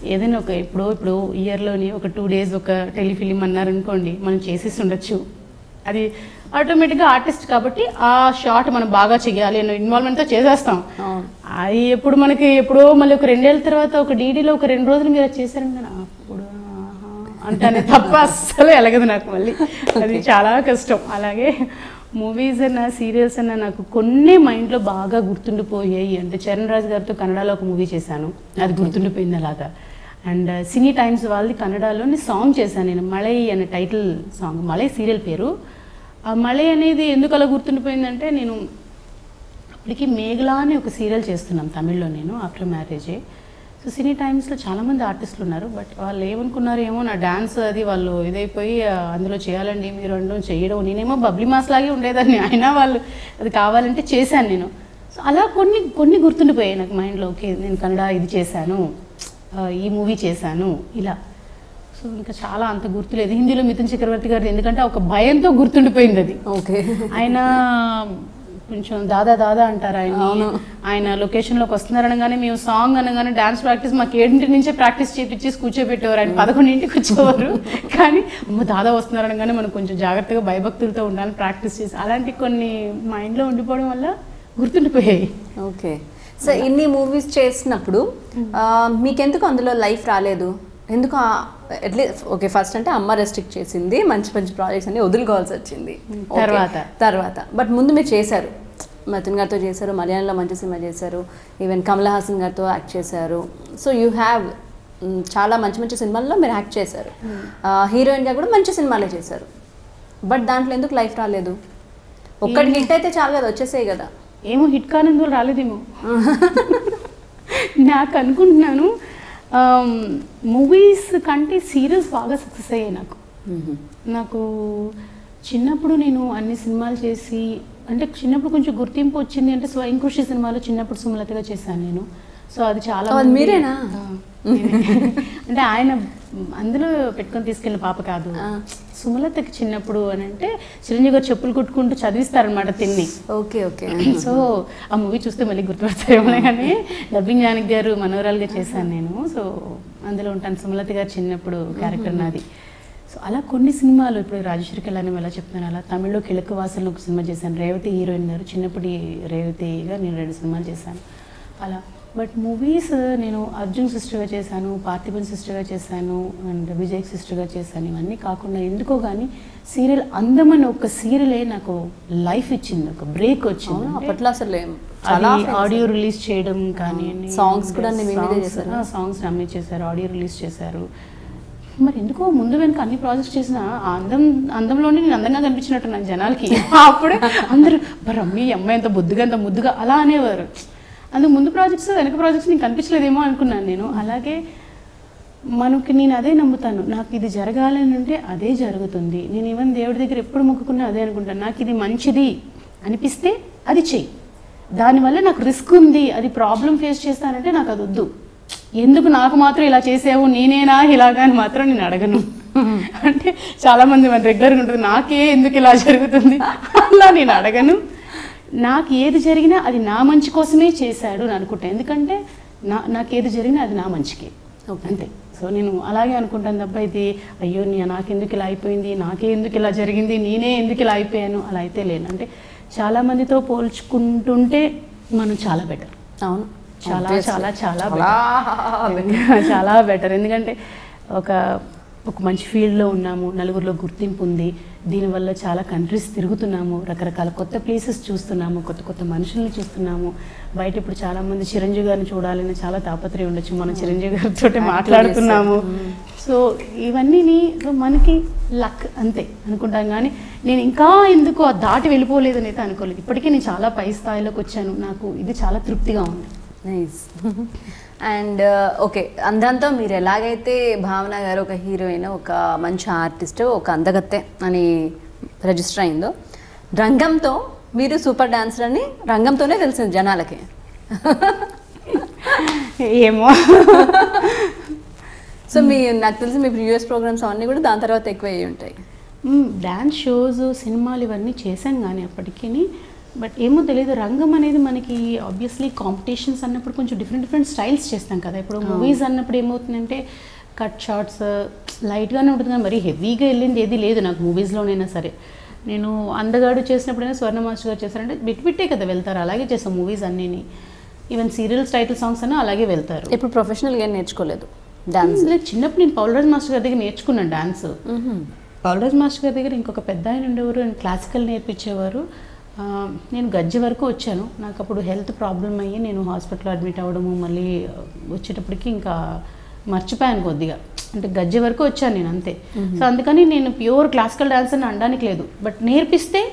ఏదైనా ఒక ఇప్పుడు ఇప్పుడు ఇయర్లోని ఒక టూ డేస్ ఒక టెలిఫిలిం అన్నారనుకోండి మనం చేసేసి ఉండొచ్చు అది ఆటోమేటిక్గా ఆర్టిస్ట్ కాబట్టి ఆ షాట్ మనం బాగా చేయాలి అనే ఇన్వాల్వ్మెంట్తో చేసేస్తాం అవును. అది ఎప్పుడు మనకి ఎప్పుడో మళ్ళీ ఒక రెండేళ్ళ తర్వాత ఒక డీడీలో ఒక రెండు రోజులు మీరు అది చేశారంటే అప్పుడు ఆహా అంటానే తప్ప అస్సలు ఎలగదు నాకు మళ్ళీ అది చాలా కష్టం అలాగే మూవీస్ అన్న సీరియల్స్ అన్న నాకు కొన్ని మైండ్లో బాగా గుర్తుండిపోయాయి అంటే చరణ్ రాజ్ గారితో కన్నడలో ఒక మూవీ చేశాను అది గుర్తుండిపోయింది అలాగా అండ్ సినీ టైమ్స్ వాళ్ళది కన్నడలోని సాంగ్ చేశాను నేను మలై అనే టైటిల్ సాంగ్ మలై సీరియల్ పేరు ఆ మలై అనేది ఎందుకు అలా గుర్తుండిపోయిందంటే నేను అప్పటికి మేఘలా అని ఒక సీరియల్ చేస్తున్నాం తమిళ్లో నేను ఆఫ్టర్ మ్యారేజే సో సినీ టైమ్స్లో చాలామంది ఆర్టిస్టులు ఉన్నారు బట్ వాళ్ళు ఏమనుకున్నారు ఏమో నా డాన్స్ అది వాళ్ళు ఇదైపోయి ఆ, అందులో చేయాలండి మీరు అనడం చేయడం నేనేమో బబ్లీ మాస్ లాగే ఉండేదాన్ని అయినా వాళ్ళు అది కావాలంటే చేశాను నేను సో అలా కొన్ని కొన్ని గుర్తుండిపోయాయి నాకు మైండ్లో ఓకే నేను కన్నడ ఇది చేశాను ఆ, ఈ మూవీ చేశాను ఇలా సో ఇంకా చాలా అంత గుర్తులేదు హిందీలో మిథున్ చక్రవర్తి గారు ఎందుకంటే ఒక భయంతో గుర్తుండిపోయింది అది ఓకే ఆయన కొంచెం దాదా దాదా అంటారు ఆయన ఆయన లొకేషన్ లోకి వస్తున్నారు అనగానే మేము సాంగ్ అనగానే డాన్స్ ప్రాక్టీస్ మాకు ఏడింటి నుంచే ప్రాక్టీస్ చేపించేసి కూర్చోబెట్టేవారు ఆయన పదకొండింటికి వచ్చేవారు కానీ అమ్మ దాదా వస్తున్నారు అనగానే మనం కొంచెం జాగ్రత్తగా భయభక్తులతో ఉండాలని ప్రాక్టీస్ చేసి అలాంటి కొన్ని మైండ్లో ఉండిపోవడం వల్ల గుర్తుండిపోయాయి ఓకే సో ఇన్ని మూవీస్ చేసినప్పుడు ఆ, మీకెందుకు అందులో లైఫ్ రాలేదు ఎందుకు అట్లీస్ట్ ఓకే ఫస్ట్ అంటే అమ్మ రెస్ట్రిక్ట్ చేసింది మంచి మంచి ప్రాజెక్ట్స్ అన్ని వదులుకోవాల్సి వచ్చింది Okay. తర్వాత? తర్వాత బట్ ముందు మీరు చేశారు మతిన్ గారితో చేశారు మలయాళంలో మంచి సినిమా చేశారు ఈవెన్ కమల్ హాసన్ గారితో యాక్ట్ చేశారు సో యూ హ్యావ్ చాలా మంచి మంచి సినిమాల్లో మీరు యాక్ట్ చేశారు హీరోయిన్గా కూడా మంచి సినిమాలే చేశారు బట్ దాంట్లో ఎందుకు లైఫ్ రాలేదు ఒక్కటి హిట్ అయితే చాలు కదా వచ్చేసేయి కదా ఏమో హిట్ కానందుకు రాలేదేమో నాకు అనుకుంటున్నాను మూవీస్ కంటే సీరియల్స్ బాగా సక్సెస్ అయ్యాయి నాకు నాకు చిన్నప్పుడు నేను అన్ని సినిమాలు చేసి అంటే చిన్నప్పుడు కొంచెం గుర్తింపు వచ్చింది అంటే స్వయం కృషి సినిమాలో చిన్నప్పుడు సుమలతగా చేశాను నేను సో అది చాలా ఓ, అది మంది- మీరేనా? ఆ, నేనే. అంటే ఆయన అందులో పెట్టుకొని తీసుకెళ్ళిన పాప కాదు ఆ. సుమలతకి చిన్నప్పుడు అని అంటే చిరంజీవి గారు చెప్పులు కుట్టుకుంటూ చదివిస్తారనమాట తిన్ని ఓకే ఓకే సో ఆ మూవీ చూస్తే మళ్ళీ గుర్తుపడతారేమో కానీ డబ్బింగ్ జానకి గారు మనోరాలుగా చేశాను నేను సో అందులో ఉంటాను సుమలత గారు చిన్నప్పుడు క్యారెక్టర్ నాది సో అలా కొన్ని సినిమాలు ఇప్పుడు రాజేశ్వరి కళ్యాణం ఎలా చెప్తున్నాను అలా తమిళ్లో కిழக்கு వాసనలో ఒక సినిమా చేశాను రేవతి హీరోయిన్ గారు చిన్నప్పటి రేవతిగా నేను రెండు సినిమాలు చేశాను అలా బట్ మూవీస్ నేను అర్జున్ సిస్టర్గా చేశాను పార్థిబన్ సిస్టర్గా చేశాను అండ్ విజయ్ సిస్టర్గా చేశాను ఇవన్నీ కాకుండా ఎందుకో కానీ సీరియల్ అందమని ఒక సీరియలే నాకు లైఫ్ ఇచ్చింది ఒక బ్రేక్ వచ్చింది అవును అంటే అప్పట్లో అసలు ఏం చాలా అది ఆడియో రిలీజ్ చేయడం కానీ Songs కూడా అన్ని మీ మీదే చేశారా? సాంగ్స్ అమ్మే చేశారు ఆడియో రిలీజ్ చేశారు మరి ఎందుకో ముందు వెనుక అన్ని ప్రాజెక్ట్స్ చేసిన ఆ అందం అందంలోనే నేను అందంగా కనిపించినట్టు నాకు జనాలకి అప్పుడే అందరూ మరి అమ్మి ఈ అమ్మాయి ఎంత బొద్దుగా ఎంత ముద్దుగా అలా అనేవారు అందుకు ముందు ప్రాజెక్ట్స్ వెనక ప్రాజెక్ట్స్ నీకు కనిపించలేదేమో అనుకున్నాను నేను అలాగే మనకి నేను అదే నమ్ముతాను నాకు ఇది జరగాలని ఉంటే అదే జరుగుతుంది నేను ఈవెన్ దేవుడి దగ్గర ఎప్పుడు మొక్కుకున్నా అదే అనుకుంటాను నాకు ఇది మంచిది అనిపిస్తే అది చెయ్యి దానివల్ల నాకు రిస్క్ ఉంది అది ప్రాబ్లం ఫేస్ చేస్తానంటే నాకు అది వద్దు ఎందుకు నాకు మాత్రం ఇలా చేసావు నేనేనా ఇలాగా అని మాత్రం నేను అడగను అంటే చాలా మంది మన రెగ్యులర్గా ఉంటుంది నాకే ఎందుకు ఇలా జరుగుతుంది అలా నేను అడగను నాకు ఏది జరిగినా అది నా మంచి కోసమే చేశాడు అని అనుకుంటాను ఎందుకంటే నా నాకు ఏది జరిగినా అది నా మంచికే Okay. అంతే సో నేను అలాగే అనుకుంటాను తప్ప ఇది అయ్యో నీ నాకెందుకు ఇలా అయిపోయింది నాకే ఎందుకు ఇలా జరిగింది నేనే ఎందుకు ఇలా అయిపోయాను అలా అయితే లేను అంటే చాలా మందితో పోల్చుకుంటుంటే మనం చాలా బెటర్ అవును చాలా Obviously. చాలా చాలా చాలా better. చాలా బెటర్ ఎందుకంటే ఒక ఒక మంచి ఫీల్డ్లో ఉన్నాము నలుగురిలో గుర్తింపు ఉంది దీనివల్ల చాలా కంట్రీస్ తిరుగుతున్నాము రకరకాల కొత్త ప్లేసెస్ చూస్తున్నాము కొత్త కొత్త మనుషుల్ని చూస్తున్నాము బయట ఇప్పుడు చాలా మంది చిరంజీవి గారిని చూడాలని చాలా తాపత్రయం ఉండొచ్చు మనం చిరంజీవి గారితో మాట్లాడుతున్నాము సో ఇవన్నీ సో మనకి లక్ అంతే అనుకుంటాం కానీ నేను ఇంకా ఎందుకు ఆ దాటి వెళ్ళిపోలేదని అయితే అనుకోలేదు ఇప్పటికీ నేను చాలా పై స్థాయిలోకి వచ్చాను నాకు ఇది చాలా తృప్తిగా ఉంది నైస్ అండ్ ఓకే అందంతో మీరు ఎలాగైతే భావన గారు ఒక హీరోయిన్ ఒక మంచి ఆర్టిస్ట్ ఒక అందగత్తె అని రిజిస్టర్ అయిందో రంగంతో మీరు సూపర్ డాన్సర్ అని రంగంతోనే తెలిసింది జనాలకి ఏమో సో మీ నాకు తెలిసి మీ ప్రీవియస్ ప్రోగ్రామ్స్ అవన్నీ కూడా దాని తర్వాత ఎక్కువ అయ్యి ఉంటాయి డాన్స్ షోస్ సినిమాలు ఇవన్నీ చేశాను కానీ అప్పటికి బట్ ఏమో తెలియదు రంగం అనేది మనకి ఆబ్వియస్లీ కాంపిటీషన్స్ అన్నప్పుడు కొంచెం డిఫరెంట్ డిఫరెంట్ స్టైల్స్ చేస్తాం కదా ఇప్పుడు మూవీస్ అన్నప్పుడు ఏమవుతుందంటే కట్ షార్ట్స్ లైట్గానే ఉంటుంది కానీ మరీ హెవీగా వెళ్ళింది ఏది లేదు నాకు మూవీస్లోనైనా సరే నేను అందగాడు చేసినప్పుడైనా స్వర్ణ మాస్టర్ గారు చేశారంటే బిట్ బిట్టే కదా వెళ్తారు అలాగే చేస్తాం మూవీస్ అన్నీని ఈవెన్ సీరియల్స్ టైటిల్ సాంగ్స్ అన్నా అలాగే వెళ్తారు ఇప్పుడు ప్రొఫెషనల్గా ఏం నేర్చుకోలేదు డాన్స్ లేదు, చిన్నప్పుడు నేను పౌలరాజ్ మాస్టర్ గారి దగ్గర నేర్చుకున్నాను డాన్స్ పౌలరాజ్ మాస్టర్ గారి దగ్గర ఇంకొక పెద్ద ఆయన ఉండేవారు ఆయన క్లాసికల్ నేర్పించేవారు ఆ, నేను గజ్జి వరకు వచ్చాను నాకు అప్పుడు హెల్త్ ప్రాబ్లం అయ్యి నేను హాస్పిటల్ అడ్మిట్ అవ్వడము మళ్ళీ వచ్చేటప్పటికి ఇంకా మర్చిపోయాను కొద్దిగా అంటే గజ్జి వరకు వచ్చాను నేను అంతే సో అందుకని నేను ప్యూర్ క్లాసికల్ డాన్స్ అని అనడానికి లేదు బట్ నేర్పిస్తే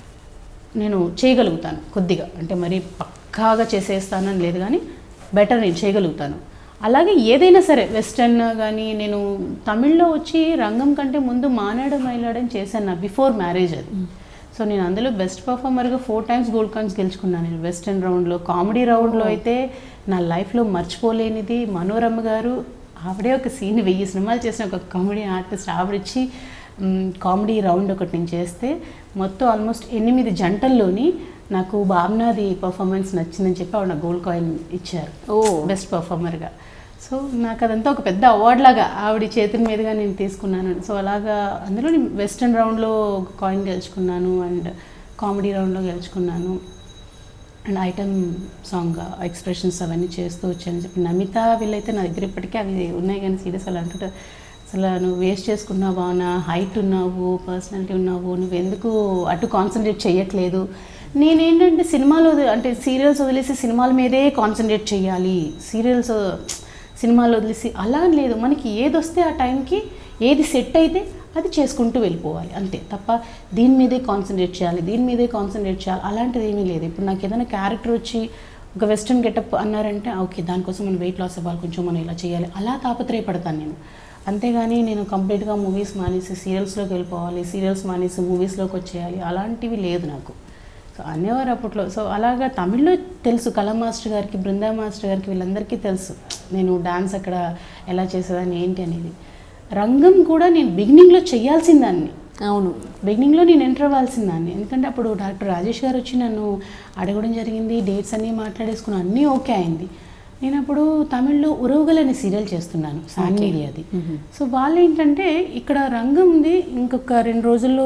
నేను చేయగలుగుతాను కొద్దిగా అంటే మరి పక్కాగా చేసేస్తానని లేదు కానీ బెటర్ నేను చేయగలుగుతాను అలాగే ఏదైనా సరే వెస్టర్న్ కానీ నేను తమిళ్లో వచ్చి రంగం కంటే ముందు మానాడు మైలాడని చేశాను నా బిఫోర్ మ్యారేజ్ అది సో నేను అందులో బెస్ట్ పర్ఫార్మర్గా ఫోర్ టైమ్స్ గోల్డ్ కాయిన్స్ గెలుచుకున్నాను నేను వెస్టర్న్ రౌండ్లో కామెడీ రౌండ్లో అయితే నా లైఫ్లో మర్చిపోలేనిది మనోరమ్మ గారు ఆవిడే ఒక సీన్ వెయ్యి సినిమాలు చేసిన ఒక కామెడీ ఆర్టిస్ట్ ఆవిడిచ్చి మ్, కామెడీ రౌండ్ ఒకటి నేను చేస్తే మొత్తం ఆల్మోస్ట్ ఎనిమిది జంటల్లోని నాకు భావనాది పర్ఫార్మెన్స్ నచ్చిందని చెప్పి ఆవిడ నాకు గోల్డ్ కాయిన్ ఇచ్చారు ఓ. బెస్ట్ పర్ఫార్మర్గా సో నాకు అదంతా ఒక పెద్ద అవార్డ్ లాగా ఆవిడ చేతుల మీదుగా నేను తీసుకున్నాను సో అలాగా అందులో నేను వెస్ట్రన్ రౌండ్లో కాయిన్ గెలుచుకున్నాను అండ్ కామెడీ రౌండ్లో గెలుచుకున్నాను అండ్ ఐటమ్ సాంగ్ ఎక్స్ప్రెషన్స్ అవన్నీ చేస్తూ వచ్చాను చెప్పి నమిత వీళ్ళైతే నా దగ్గర ఇప్పటికీ అవి ఉన్నాయి కానీ సీరియస్ అలా అంటుంటారు అసలు నువ్వు వేస్ట్ చేసుకున్నావు బాగున్నా హైట్ ఉన్నావు పర్సనాలిటీ ఉన్నావు నువ్వు ఎందుకు అటు కాన్సన్ట్రేట్ చేయట్లేదు నేనేంటంటే సినిమాలు వదిలి- అంటే సీరియల్స్ వదిలేసి సినిమాల మీదే కాన్సన్ట్రేట్ చేయాలి సీరియల్స్ సినిమాలు వదిలేసి అలా అని లేదు మనకి ఏది వస్తే ఆ టైంకి ఏది సెట్ అయితే అది చేసుకుంటూ వెళ్ళిపోవాలి అంతే తప్ప దీని మీదే కాన్సన్ట్రేట్ చేయాలి దీని మీదే కాన్సన్ట్రేట్ చేయాలి అలాంటిది ఏమీ లేదు ఇప్పుడు నాకు ఏదైనా క్యారెక్టర్ వచ్చి ఒక వెస్ట్రన్ గెటప్ అన్నారంటే ఓకే దానికోసం మనం వెయిట్ లాస్ అవ్వాలి కొంచెం మనం ఇలా చేయాలి అలా తాపత్రయపడతాను నేను అంతేగాని నేను కంప్లీట్గా మూవీస్ మానేసి సీరియల్స్లోకి వెళ్ళిపోవాలి సీరియల్స్ మానేసి మూవీస్లోకి వచ్చేయాలి అలాంటివి లేదు నాకు సో అనేవారు అప్పట్లో సో అలాగా తమిళ్లో తెలుసు కళా మాస్టర్ గారికి బృందా మాస్టర్ గారికి వీళ్ళందరికీ తెలుసు నేను డాన్స్ అక్కడ ఎలా చేసేదాన్ని ఏంటి అనేది రంగం కూడా నేను బిగినింగ్లో చేయాల్సిన దాన్ని అవును బిగినింగ్లో నేను ఎంటర్ అవ్వాల్సిన దాన్ని ఎందుకంటే అప్పుడు డాక్టర్ రాజేష్ గారు వచ్చి నన్ను అడగడం జరిగింది డేట్స్ అన్నీ మాట్లాడేసుకున్నాను అన్నీ ఓకే అయింది నేను అప్పుడు తమిళ్లో ఉరవగల్ అనే సీరియల్ చేస్తున్నాను సాన్ మీడియాది సో వాళ్ళు ఏంటంటే ఇక్కడ రంగం ఉంది ఇంకొక రెండు రోజుల్లో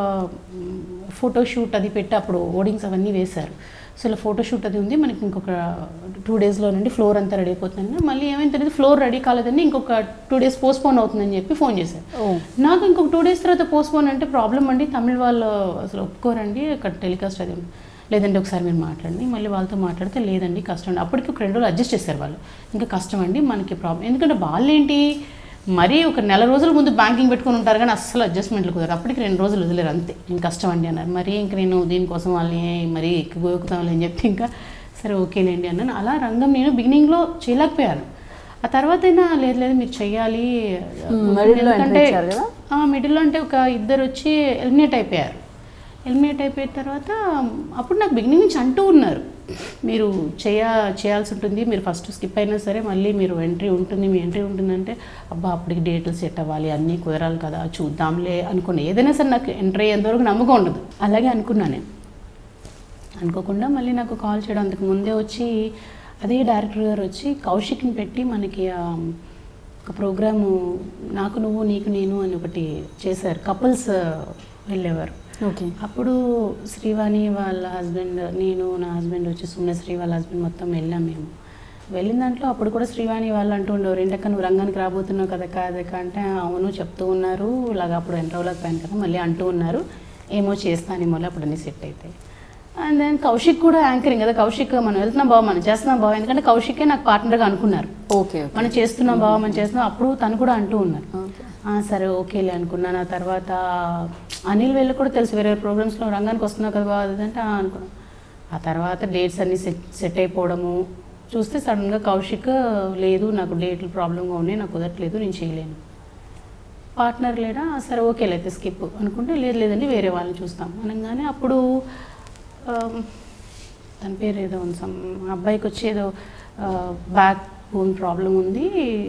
ఫోటో షూట్ అది పెట్టి అప్పుడు ఓడింగ్స్ అవన్నీ వేశారు సో ఇలా ఫోటో షూట్ అది ఉంది మనకి ఇంకొక టూ డేస్లో నుండి ఫ్లోర్ అంతా రెడీ అయిపోతుందండి మళ్ళీ ఏమైంది తెలియదు ఫ్లోర్ రెడీ కాలేదండి ఇంకొక టూ డేస్ పోస్ట్పోన్ అవుతుందని చెప్పి ఫోన్ చేశారు ఓ నాకు ఇంకొక టూ డేస్ తర్వాత పోస్ట్పోన్ అంటే ప్రాబ్లం అండి తమిళ వాళ్ళు అసలు ఒప్పుకోరండి అక్కడ టెలికాస్ట్ అది లేదండి ఒకసారి మీరు మాట్లాడండి మళ్ళీ వాళ్ళతో మాట్లాడితే లేదండి కష్టం అండి అప్పటికి ఒక రెండు రోజులు అడ్జస్ట్ చేశారు వాళ్ళు ఇంకా కష్టం అండి మనకి ప్రాబ్లం ఎందుకంటే వాళ్ళు ఏంటి మరీ ఒక నెల రోజుల ముందు బ్యాంకింగ్ పెట్టుకొని ఉంటారు కానీ అస్సలు అడ్జస్ట్మెంట్లు కుదరదు అప్పటికి రెండు రోజులు వదిలేరు అంతే నేను కష్టం అండి అన్నారు మరి ఇంక నేను దీనికోసం వాళ్ళని మరీ ఎక్కుతాంలే అని చెప్పి ఇంకా సరే ఓకేలేండి అన్నాను అలా రంగం నేను బిగినింగ్లో చేయలేకపోయాను ఆ తర్వాత అయినా లేదు లేదు మీరు చెయ్యాలి middle లో entry ఎందుకంటే ఇచ్చారు కదా? ఆ, మిడిల్లో అంటే ఒక ఇద్దరు వచ్చి ఎలిమినేట్ అయిపోయారు ఎలిమినేట్ అయిపోయిన తర్వాత అప్పుడు నాకు బిగినింగ్ నుంచి అంటూ ఉన్నారు మీరు చేయ చేయాల్సి ఉంటుంది మీరు ఫస్ట్ స్కిప్ అయినా సరే మళ్ళీ మీరు ఎంట్రీ ఉంటుంది మీ ఎంట్రీ ఉంటుందంటే అబ్బా అప్పటికి డేట్లు సెట్ అవ్వాలి అన్నీ కుదరాలి కదా చూద్దాంలే అనుకున్నా ఏదైనా సరే నాకు ఎంట్రీ అయ్యేంతవరకు నమ్మకం ఉండదు అలాగే అనుకున్నా నేను అనుకోకుండా మళ్ళీ నాకు కాల్ చేయడం అంతకు ముందే వచ్చి అదే డైరెక్టర్ గారు వచ్చి కౌశిక్ని పెట్టి మనకి ఆ, ఒక ప్రోగ్రాము నాకు నువ్వు నీకు నేను అని ఒకటి చేశారు కపుల్స్ వెళ్ళేవారు ఓకే అప్పుడు శ్రీవాణి వాళ్ళ హస్బెండ్ నేను నా హస్బెండ్ వచ్చి సుమ్నశ్రీ వాళ్ళ హస్బెండ్ మొత్తం వెళ్ళాం మేము వెళ్ళిన దాంట్లో అప్పుడు కూడా శ్రీవాణి వాళ్ళు అంటూ ఉండేవారు ఏంటక్క నువ్వు రంగానికి రాబోతున్నావు కదా కాదక్క అంటే అవును చెప్తూ ఉన్నారు ఇలాగ అప్పుడు ఎంటర్ అవ్వలేకపోయాను కదా మళ్ళీ అంటూ ఉన్నారు ఏమో చేస్తానేమో అప్పుడు అన్నీ సెట్ అవుతాయి అండ్ దెన్ కౌశిక్ కూడా యాంకరింగ్ కదా కౌశిక్ మనం వెళ్తున్నాం బావ మనం చేస్తున్నాం బావ ఎందుకంటే కౌశికే నాకు పార్ట్నర్గా అనుకున్నారు ఓకే ఓకే మనం చేస్తున్నాం బావ మనం చేస్తున్నాం అప్పుడు తను కూడా అంటూ ఉన్నారు ఓకే ఆ, సరే ఓకేలే అనుకున్నాను ఆ తర్వాత అనిల్ వెళ్ళి కూడా తెలుసు వేరే ప్రోగ్రామ్స్లో రంగానికి వస్తున్నావు కదా బావ అదంటే ఆ అనుకున్నాను ఆ తర్వాత డేట్స్ అన్నీ సెట్ సెట్ అయిపోవడము చూస్తే సడన్గా కౌశిక్ లేదు నాకు డేట్లు ప్రాబ్లంగా ఉన్నాయి నాకు కుదరట్లేదు నేను చేయలేను పార్ట్నర్ లేడా "ఆ, సరే ఓకేలే అయితే స్కిప్ అనుకుంటే లేదు లేదండి వేరే వాళ్ళని చూస్తాం అనగానే అప్పుడు ఆమ్, తన పేరు ఏదో ఉంది సమ్ అబ్బాయికి వచ్చి ఏదో బ్యాక్ బోన్ ప్రాబ్లం ఉంది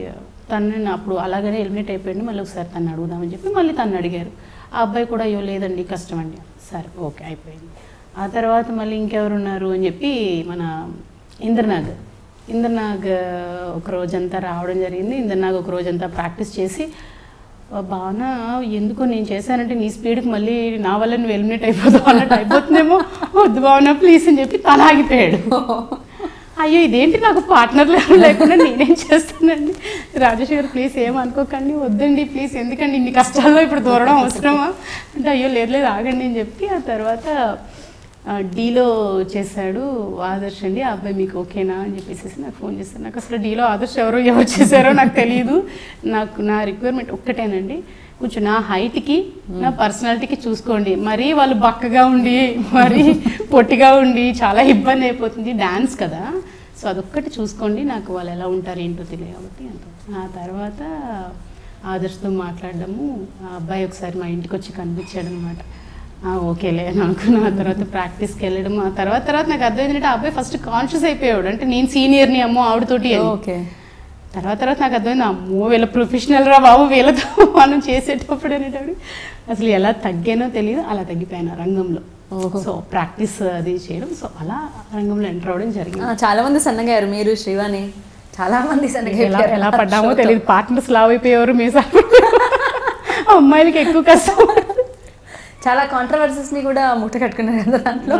తను అప్పుడు అలాగనే ఎలిమినేట్ అయిపోయింది మళ్ళీ ఒకసారి తను అడుగుదామని చెప్పి మళ్ళీ తను అడిగారు ఆ అబ్బాయి కూడా అయ్యో లేదండి కష్టం అండి సరే ఓకే అయిపోయింది ఆ తర్వాత మళ్ళీ ఇంకెవరు ఉన్నారు అని చెప్పి మన ఇంద్రనాగ్ ఇంద్రనాగ్ ఒక రోజంతా రావడం జరిగింది ఇంద్రనాగ్ ఒక రోజంతా ప్రాక్టీస్ చేసి "ఆ, భావన ఎందుకో నేను చేశానంటే నీ స్పీడ్కి మళ్ళీ నా వల్ల నువ్వు ఎలిమినేట్ అయిపోతావు అన్నట్టు అయిపోతుందేమో వద్దు భావన ప్లీజ్ అని చెప్పి తన ఆగిపోయాడు అయ్యో ఇదేంటి నాకు పార్ట్నర్ లేకుండా నేనేం చేస్తానండి రాజేష్ గారు ప్లీజ్ ఏమనుకోకండి వద్దండి ప్లీజ్ ఎందుకండి ఇన్ని కష్టాల్లో ఇప్పుడు దూరడం అవసరమా అంటే అయ్యో లేదు లేదు ఆగండి అని చెప్పి ఆ తర్వాత ఆ, డీలో చేశాడు ఆదర్శ్ అండి ఆ అబ్బాయి మీకు ఓకేనా అని చెప్పేసి నాకు ఫోన్ చేశారు నాకు అసలు డీలో ఆదర్శ్ ఎవరు ఎవరు చేశారో నాకు తెలియదు నాకు నా రిక్వైర్మెంట్ ఒక్కటేనండి కొంచెం నా హైట్కి నా పర్సనాలిటీకి చూసుకోండి మరీ వాళ్ళు బక్కగా ఉండి మరీ పొట్టిగా ఉండి చాలా ఇబ్బంది అయిపోతుంది డ్యాన్స్ కదా సో అదొక్కటి చూసుకోండి నాకు వాళ్ళు ఎలా ఉంటారు ఏంటో తెలియదు కాబట్టి అంత ఆ తర్వాత ఆదర్శ్తో మాట్లాడడము ఆ అబ్బాయి ఒకసారి మా ఇంటికి వచ్చి కనిపించాడు అనమాట ఓకేలే అని అనుకున్నా ఆ తర్వాత ప్రాక్టీస్కి వెళ్ళడం ఆ తర్వాత తర్వాత నాకు అర్థమైందంటే ఆ అబ్బాయి ఫస్ట్ కాన్షియస్ అయిపోయాడు అంటే నేను సీనియర్ని అమ్మో ఆవిడతోటి అని. ఓకే తర్వాత తర్వాత నాకు అర్థమైంది అమ్మో వీళ్ళ ప్రొఫెషనల్ రా బాబు వీళ్ళతో మనం చేసేటప్పుడు అనేటప్పుడు అసలు ఎలా తగ్గానో తెలియదు అలా తగ్గిపోయాను ఆ రంగంలో ఓహో. సో ప్రాక్టీస్ అది చేయడం సో అలా రంగంలో ఎంటర్ అవ్వడం జరిగింది ఆ, చాలా మంది సన్నగారు మీరు శ్రీవాణి చాలా మంది సన్నగా ఎలా అయిపోయారు. ఎలా పడ్డామో షోతో. తెలియదు పార్ట్నర్స్ లావ్ అయిపోయేవారు మీ సార్ అమ్మాయిలకి ఎక్కువ కష్టం చాలా కాంట్రవర్సీస్ ని కూడా ముట్ట కట్టుకున్నారు కదా దాంట్లో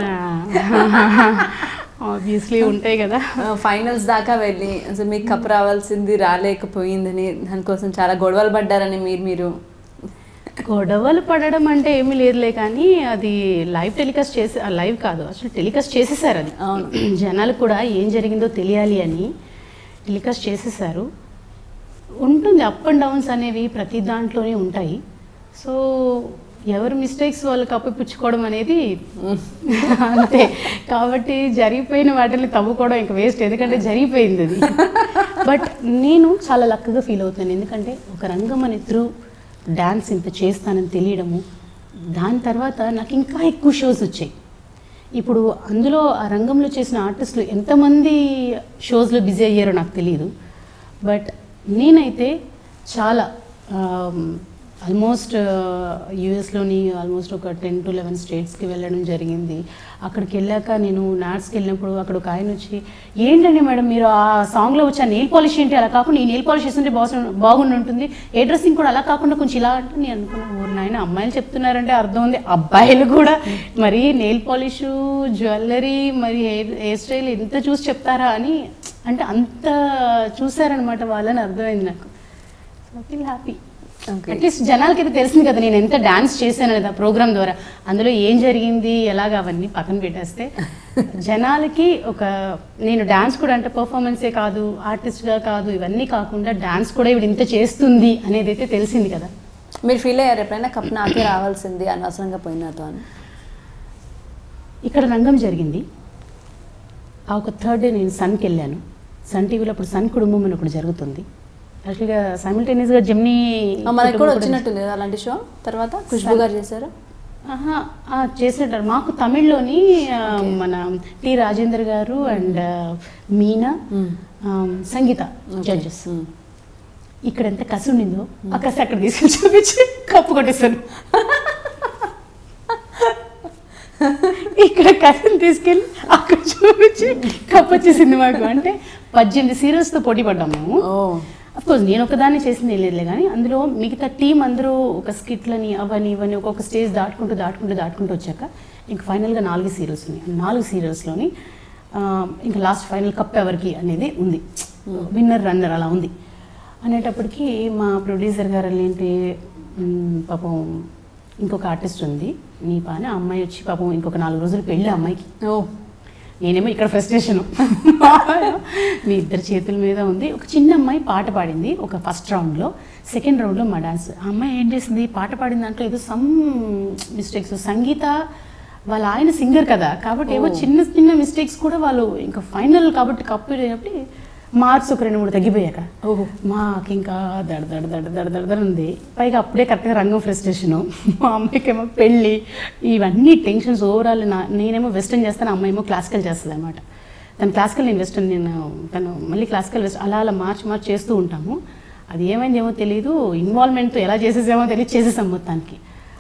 ఆబ్వియస్లీ ఉంటాయి కదా ఫైనల్స్ దాకా వెళ్ళి అసలు మీకు కప్ రావాల్సింది రాలేకపోయిందని దానికోసం చాలా గొడవలు పడ్డారని మీరు మీరు గొడవలు పడడం అంటే ఏమీ లేదులే కానీ అది లైవ్ టెలికాస్ట్ చేసి లైవ్ కాదు అసలు టెలికాస్ట్ చేసేసారు అది అవును. జనాలకు కూడా ఏం జరిగిందో తెలియాలి అని టెలికాస్ట్ చేసేసారు ఉంటుంది అప్ అండ్ డౌన్స్ అనేవి ప్రతి దాంట్లోనే ఉంటాయి సో ఎవరు మిస్టేక్స్ వాళ్ళు కప్పిపుచ్చుకోవడం అనేది అంతే కాబట్టి జరిగిపోయిన వాటిని తవ్వుకోవడం ఇంకా వేస్ట్ ఎందుకంటే జరిగిపోయింది అది బట్ నేను చాలా లక్కగా ఫీల్ అవుతాను ఎందుకంటే ఒక రంగం అనే త్రూ డ్యాన్స్ ఇంత చేస్తానని తెలియడము దాని తర్వాత నాకు ఇంకా ఎక్కువ షోస్ వచ్చాయి ఇప్పుడు అందులో ఆ రంగంలో చేసిన ఆర్టిస్టులు ఎంతమంది షోస్లో బిజీ అయ్యారో నాకు తెలియదు బట్ నేనైతే చాలా ఆల్మోస్ట్ యూఎస్లోని ఆల్మోస్ట్ ఒక టెన్ టు లెవెన్ స్టేట్స్కి వెళ్ళడం జరిగింది అక్కడికి వెళ్ళాక నేను నాట్స్కి వెళ్ళినప్పుడు అక్కడ ఒక ఆయన వచ్చి ఏంటండి మేడం మీరు ఆ సాంగ్లో వచ్చి ఆ నెయిల్ పాలిష్ ఏంటి అలా కాకుండా ఈ నెయిల్ పాలిష్ చేస్తుంటే బాగు బాగుండి ఉంటుంది ఏ డ్రెస్సింగ్ కూడా అలా కాకుండా కొంచెం ఇలా అంటే నేను అనుకున్నాను ఊరు నాయన అమ్మాయిలు చెప్తున్నారంటే అర్థం ఉంది అబ్బాయిలు కూడా మరి నెయిల్ పాలిష్ జ్యువెలరీ మరి హెయిర్ హెయిర్ స్టైల్ ఎంత చూసి చెప్తారా అని అంటే అంత చూసారనమాట వాళ్ళని అర్థమైంది నాకు so feel happy Okay. At least జనాలకి అయితే తెలిసింది కదా నేను ఎంత డాన్స్ చేశాను అనేది ఆ ప్రోగ్రామ్ ద్వారా అందులో ఏం జరిగింది ఎలాగ అవన్నీ పక్కన పెట్టేస్తే జనాలకి ఒక నేను డాన్స్ కూడా అంటే పర్ఫార్మెన్సే కాదు ఆర్టిస్ట్గా కాదు ఇవన్నీ కాకుండా డాన్స్ కూడా ఇవి ఇంత చేస్తుంది అనేది అయితే తెలిసింది కదా మీరు ఫీల్ అయ్యారు ఎప్పుడైనా కప్ నాకే రావాల్సింది అనవసరంగా పోయినతో అని ఇక్కడ రంగం జరిగింది ఆ ఒక థర్డ్ డే నేను సన్కి వెళ్ళాను సన్ టీవీలో అప్పుడు సన్ కుటుంబం అని ఒకటి జరుగుతుంది యాక్చువల్గా సైమిల్టేనియస్గా జమ్నీ ఆ, మనకి కూడా కుటుంబం వచ్చినట్టుంది కదా అలాంటి షో తర్వాత ఖుష్బు గారు చేశారు ఆహా, ఆ, చేసినట్టారు మాకు తమిళ్లోని ఆ, మన టి రాజేందర్ గారు అండ్ మీనా ఆ, సంగీత జడ్జెస్ మ్మ్. ఇక్కడ ఎంత కసి ఉండిందో ఆ కసి అక్కడ తీసుకొని చూపించి కప్పు కొట్టేశాను ఇక్కడ కసిని తీసుకెళ్ళి అక్కడ చూపించి కప్పు వచ్చేసింది మాకు అంటే పద్దెనిమిది సీరియల్స్తో పోటీ పడ్డాము ఓ కోర్స్ నేను ఒకదాన్ని చేసింది ఏం లేదులే కానీ అందులో మిగతా టీం అందరూ ఒక స్కిట్లని అవని ఇవన్నీ ఒక్కొక్క స్టేజ్ దాటుకుంటూ దాటుకుంటూ దాటుకుంటూ వచ్చాక ఇంక ఫైనల్గా నాలుగు సీరియల్స్ ఉన్నాయి ఆ నాలుగు సీరియల్స్లోని ఇంకా లాస్ట్ ఫైనల్ కప్ ఎవరికి అనేది ఉంది విన్నర్ రన్నర్ అలా ఉంది అనేటప్పటికి మా ప్రొడ్యూసర్ గారు ఏంటి మ్, పాపం ఇంకొక ఆర్టిస్ట్ ఉంది నీ పాన ఆ అమ్మాయి వచ్చి పాపం ఇంకొక నాలుగు రోజులు పెళ్ళి ఆ అమ్మాయికి ఓ నేనేమో ఇక్కడ ఫ్రస్ట్రేషన్ మీ ఇద్దరి చేతుల మీద ఉంది ఒక చిన్న అమ్మాయి పాట పాడింది ఒక ఫస్ట్ రౌండ్లో సెకండ్ రౌండ్లో మా డాన్స్ ఆ అమ్మాయి ఏం చేసింది పాట పాడిన దాంట్లో ఏదో సమ్ మిస్టేక్స్ సంగీత వాళ్ళ ఆయన సింగర్ కదా కాబట్టి ఏవో చిన్న చిన్న మిస్టేక్స్ కూడా వాళ్ళు ఇంకా ఫైనల్ కాబట్టి కప్పు కాబట్టి మార్క్స్ ఒక రెండు మూడు తగ్గిపోయాక ఓహో మాకు ఇంకా దడ దడ దడ దడ దడ దడ ఉంది పైగా అప్పుడే కరెక్ట్గా రంగం ఫ్రస్ట్రేషను మా అమ్మాయికేమో పెళ్ళి ఇవన్నీ టెన్షన్స్ ఓవరాల్ నా నేనేమో వెస్టర్న్ చేస్తాను అమ్మాయి ఏమో క్లాసికల్ చేస్తుంది అనమాట తను క్లాసికల్ నేను వెస్టర్న్ నేను తను మళ్ళీ క్లాసికల్ వెస్ట్ అలా అలా మార్చి మార్చి చేస్తూ ఉంటాము అది ఏమైంది ఏమో తెలియదు ఇన్వాల్వ్మెంట్తో ఎలా చేసేసామో తెలియదు చేసేసాం మొత్తానికి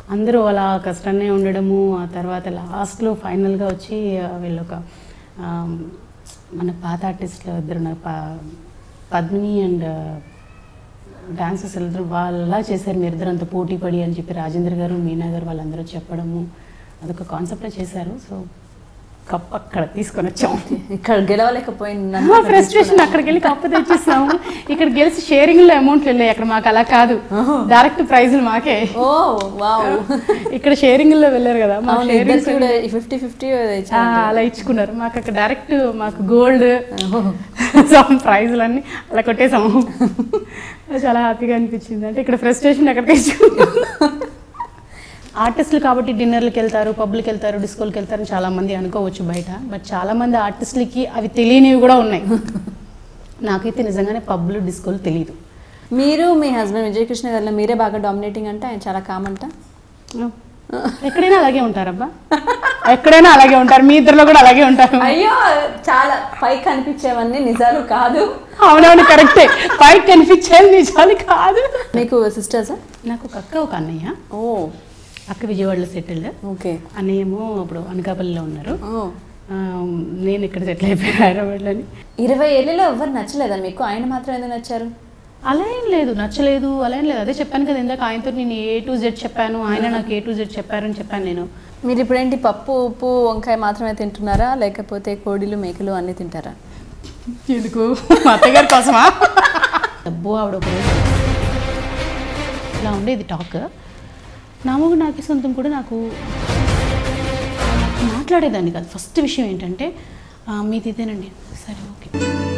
అందరూ అలా కష్టంగా ఉండడము ఆ తర్వాత లాస్ట్లో ఫైనల్గా వచ్చి ఆ, వీళ్ళు ఒక ఆ, మన పాత ఆర్టిస్టులు ఇద్దరు ఉన్నారు. ప- పద్మిని అండ్ డాన్సర్స్ ఇద్దరు వాళ్ళలా చేశారు మీరు ఇద్దరు అంత పోటీ పడి అని చెప్పి రాజేంద్ర గారు మీనా గారు వాళ్ళందరూ చెప్పడము అదొక కాన్సెప్ట్లో చేశారు సో కప్ అక్కడ తీసుకొని వచ్చాము ఇక్కడ గెలవలేకపోయింది ఫ్రస్ట్రేషన్ అక్కడికి వెళ్ళి కప్పు తెచ్చిస్తాము ఇక్కడ గెలిచి షేరింగ్ లో అమౌంట్ వెళ్ళాయి అక్కడ మాకు అలా కాదు డైరెక్ట్ ప్రైజులు మాకే ఓ వావ్ ఇక్కడ షేరింగ్ లో వెళ్ళారు కదా మా అవును షేరింగ్ ఇద్దరికి కూడా ఫిఫ్టీ ఫిఫ్టీ అలా ఇచ్చుకున్నారు మాకు అక్కడ డైరెక్ట్ మాకు గోల్డ్ సమ్ ప్రైజులన్నీ అలా కొట్టేసాము చాలా హ్యాపీగా అనిపించింది అంటే ఇక్కడ ఫ్రస్ట్రేషన్ ఎక్కడికి ఆర్టిస్టులు కాబట్టి డిన్నర్లకు వెళ్తారు పబ్లకు వెళ్తారు డిస్కోలకు వెళ్తారు అని చాలా మంది అనుకోవచ్చు బయట బట్ చాలా మంది ఆర్టిస్టులకి అవి తెలియనివి కూడా ఉన్నాయి నాకైతే నిజంగానే పబ్లు డిస్కోలు తెలియదు మీరు మీ హస్బెండ్ విజయకృష్ణ గారిలో మీరే బాగా డామినేటింగ్ అంటే ఆయన చాలా కామ్ అంట ఎక్కడైనా అలాగే ఉంటారబ్బా ఎక్కడైనా అలాగే ఉంటారు మీ ఇద్దరిలో కూడా అలాగే ఉంటారు అయ్యో చాలా పైకి కనిపించేవన్నీ నిజాలు కాదు అవునవును కరెక్టే పైకి కనిపించేది నిజాలు కాదు మీకు సిస్టర్సా నాకు ఒక అక్క ఒక అన్నయ్య ఓ అక్క విజయవాడలో సెటిల్డ్ ఓకే అన్నయ్య ఏమో ఇప్పుడు అనకాపల్లిలో ఉన్నారు ఓ ఆ, నేను ఇక్కడ సెటిల్ అయిపోయాను హైదరాబాద్లోని ఇరవై ఏళ్ళలో ఎవరు నచ్చలేదా మీకు ఆయన మాత్రం ఎందుకు నచ్చారు అలా ఏం లేదు నచ్చలేదు అలా ఏం లేదు అదే చెప్పాను కదా ఇందాక ఆయనతో నేను ఏ టు జెడ్ చెప్పాను ఆయన నాకు ఏ టు జెడ్ చెప్పారని చెప్పాను నేను మీరు ఇప్పుడేంటి పప్పు ఉప్పు వంకాయ మాత్రమే తింటున్నారా లేకపోతే కోడిలు మేకలు అన్నీ తింటారా ఎందుకు మా అత్తగారి కోసమా డబ్బు ఆవిడ ఒక రోజు ఇలా ఉండేది టాక్ నా మొగుడు నాకే సొంతం కూడా నాకు మాట్లాడేదాన్ని కాదు ఫస్ట్ విషయం ఏంటంటే "ఆ, మీది ఇదేనండి సరే ఓకే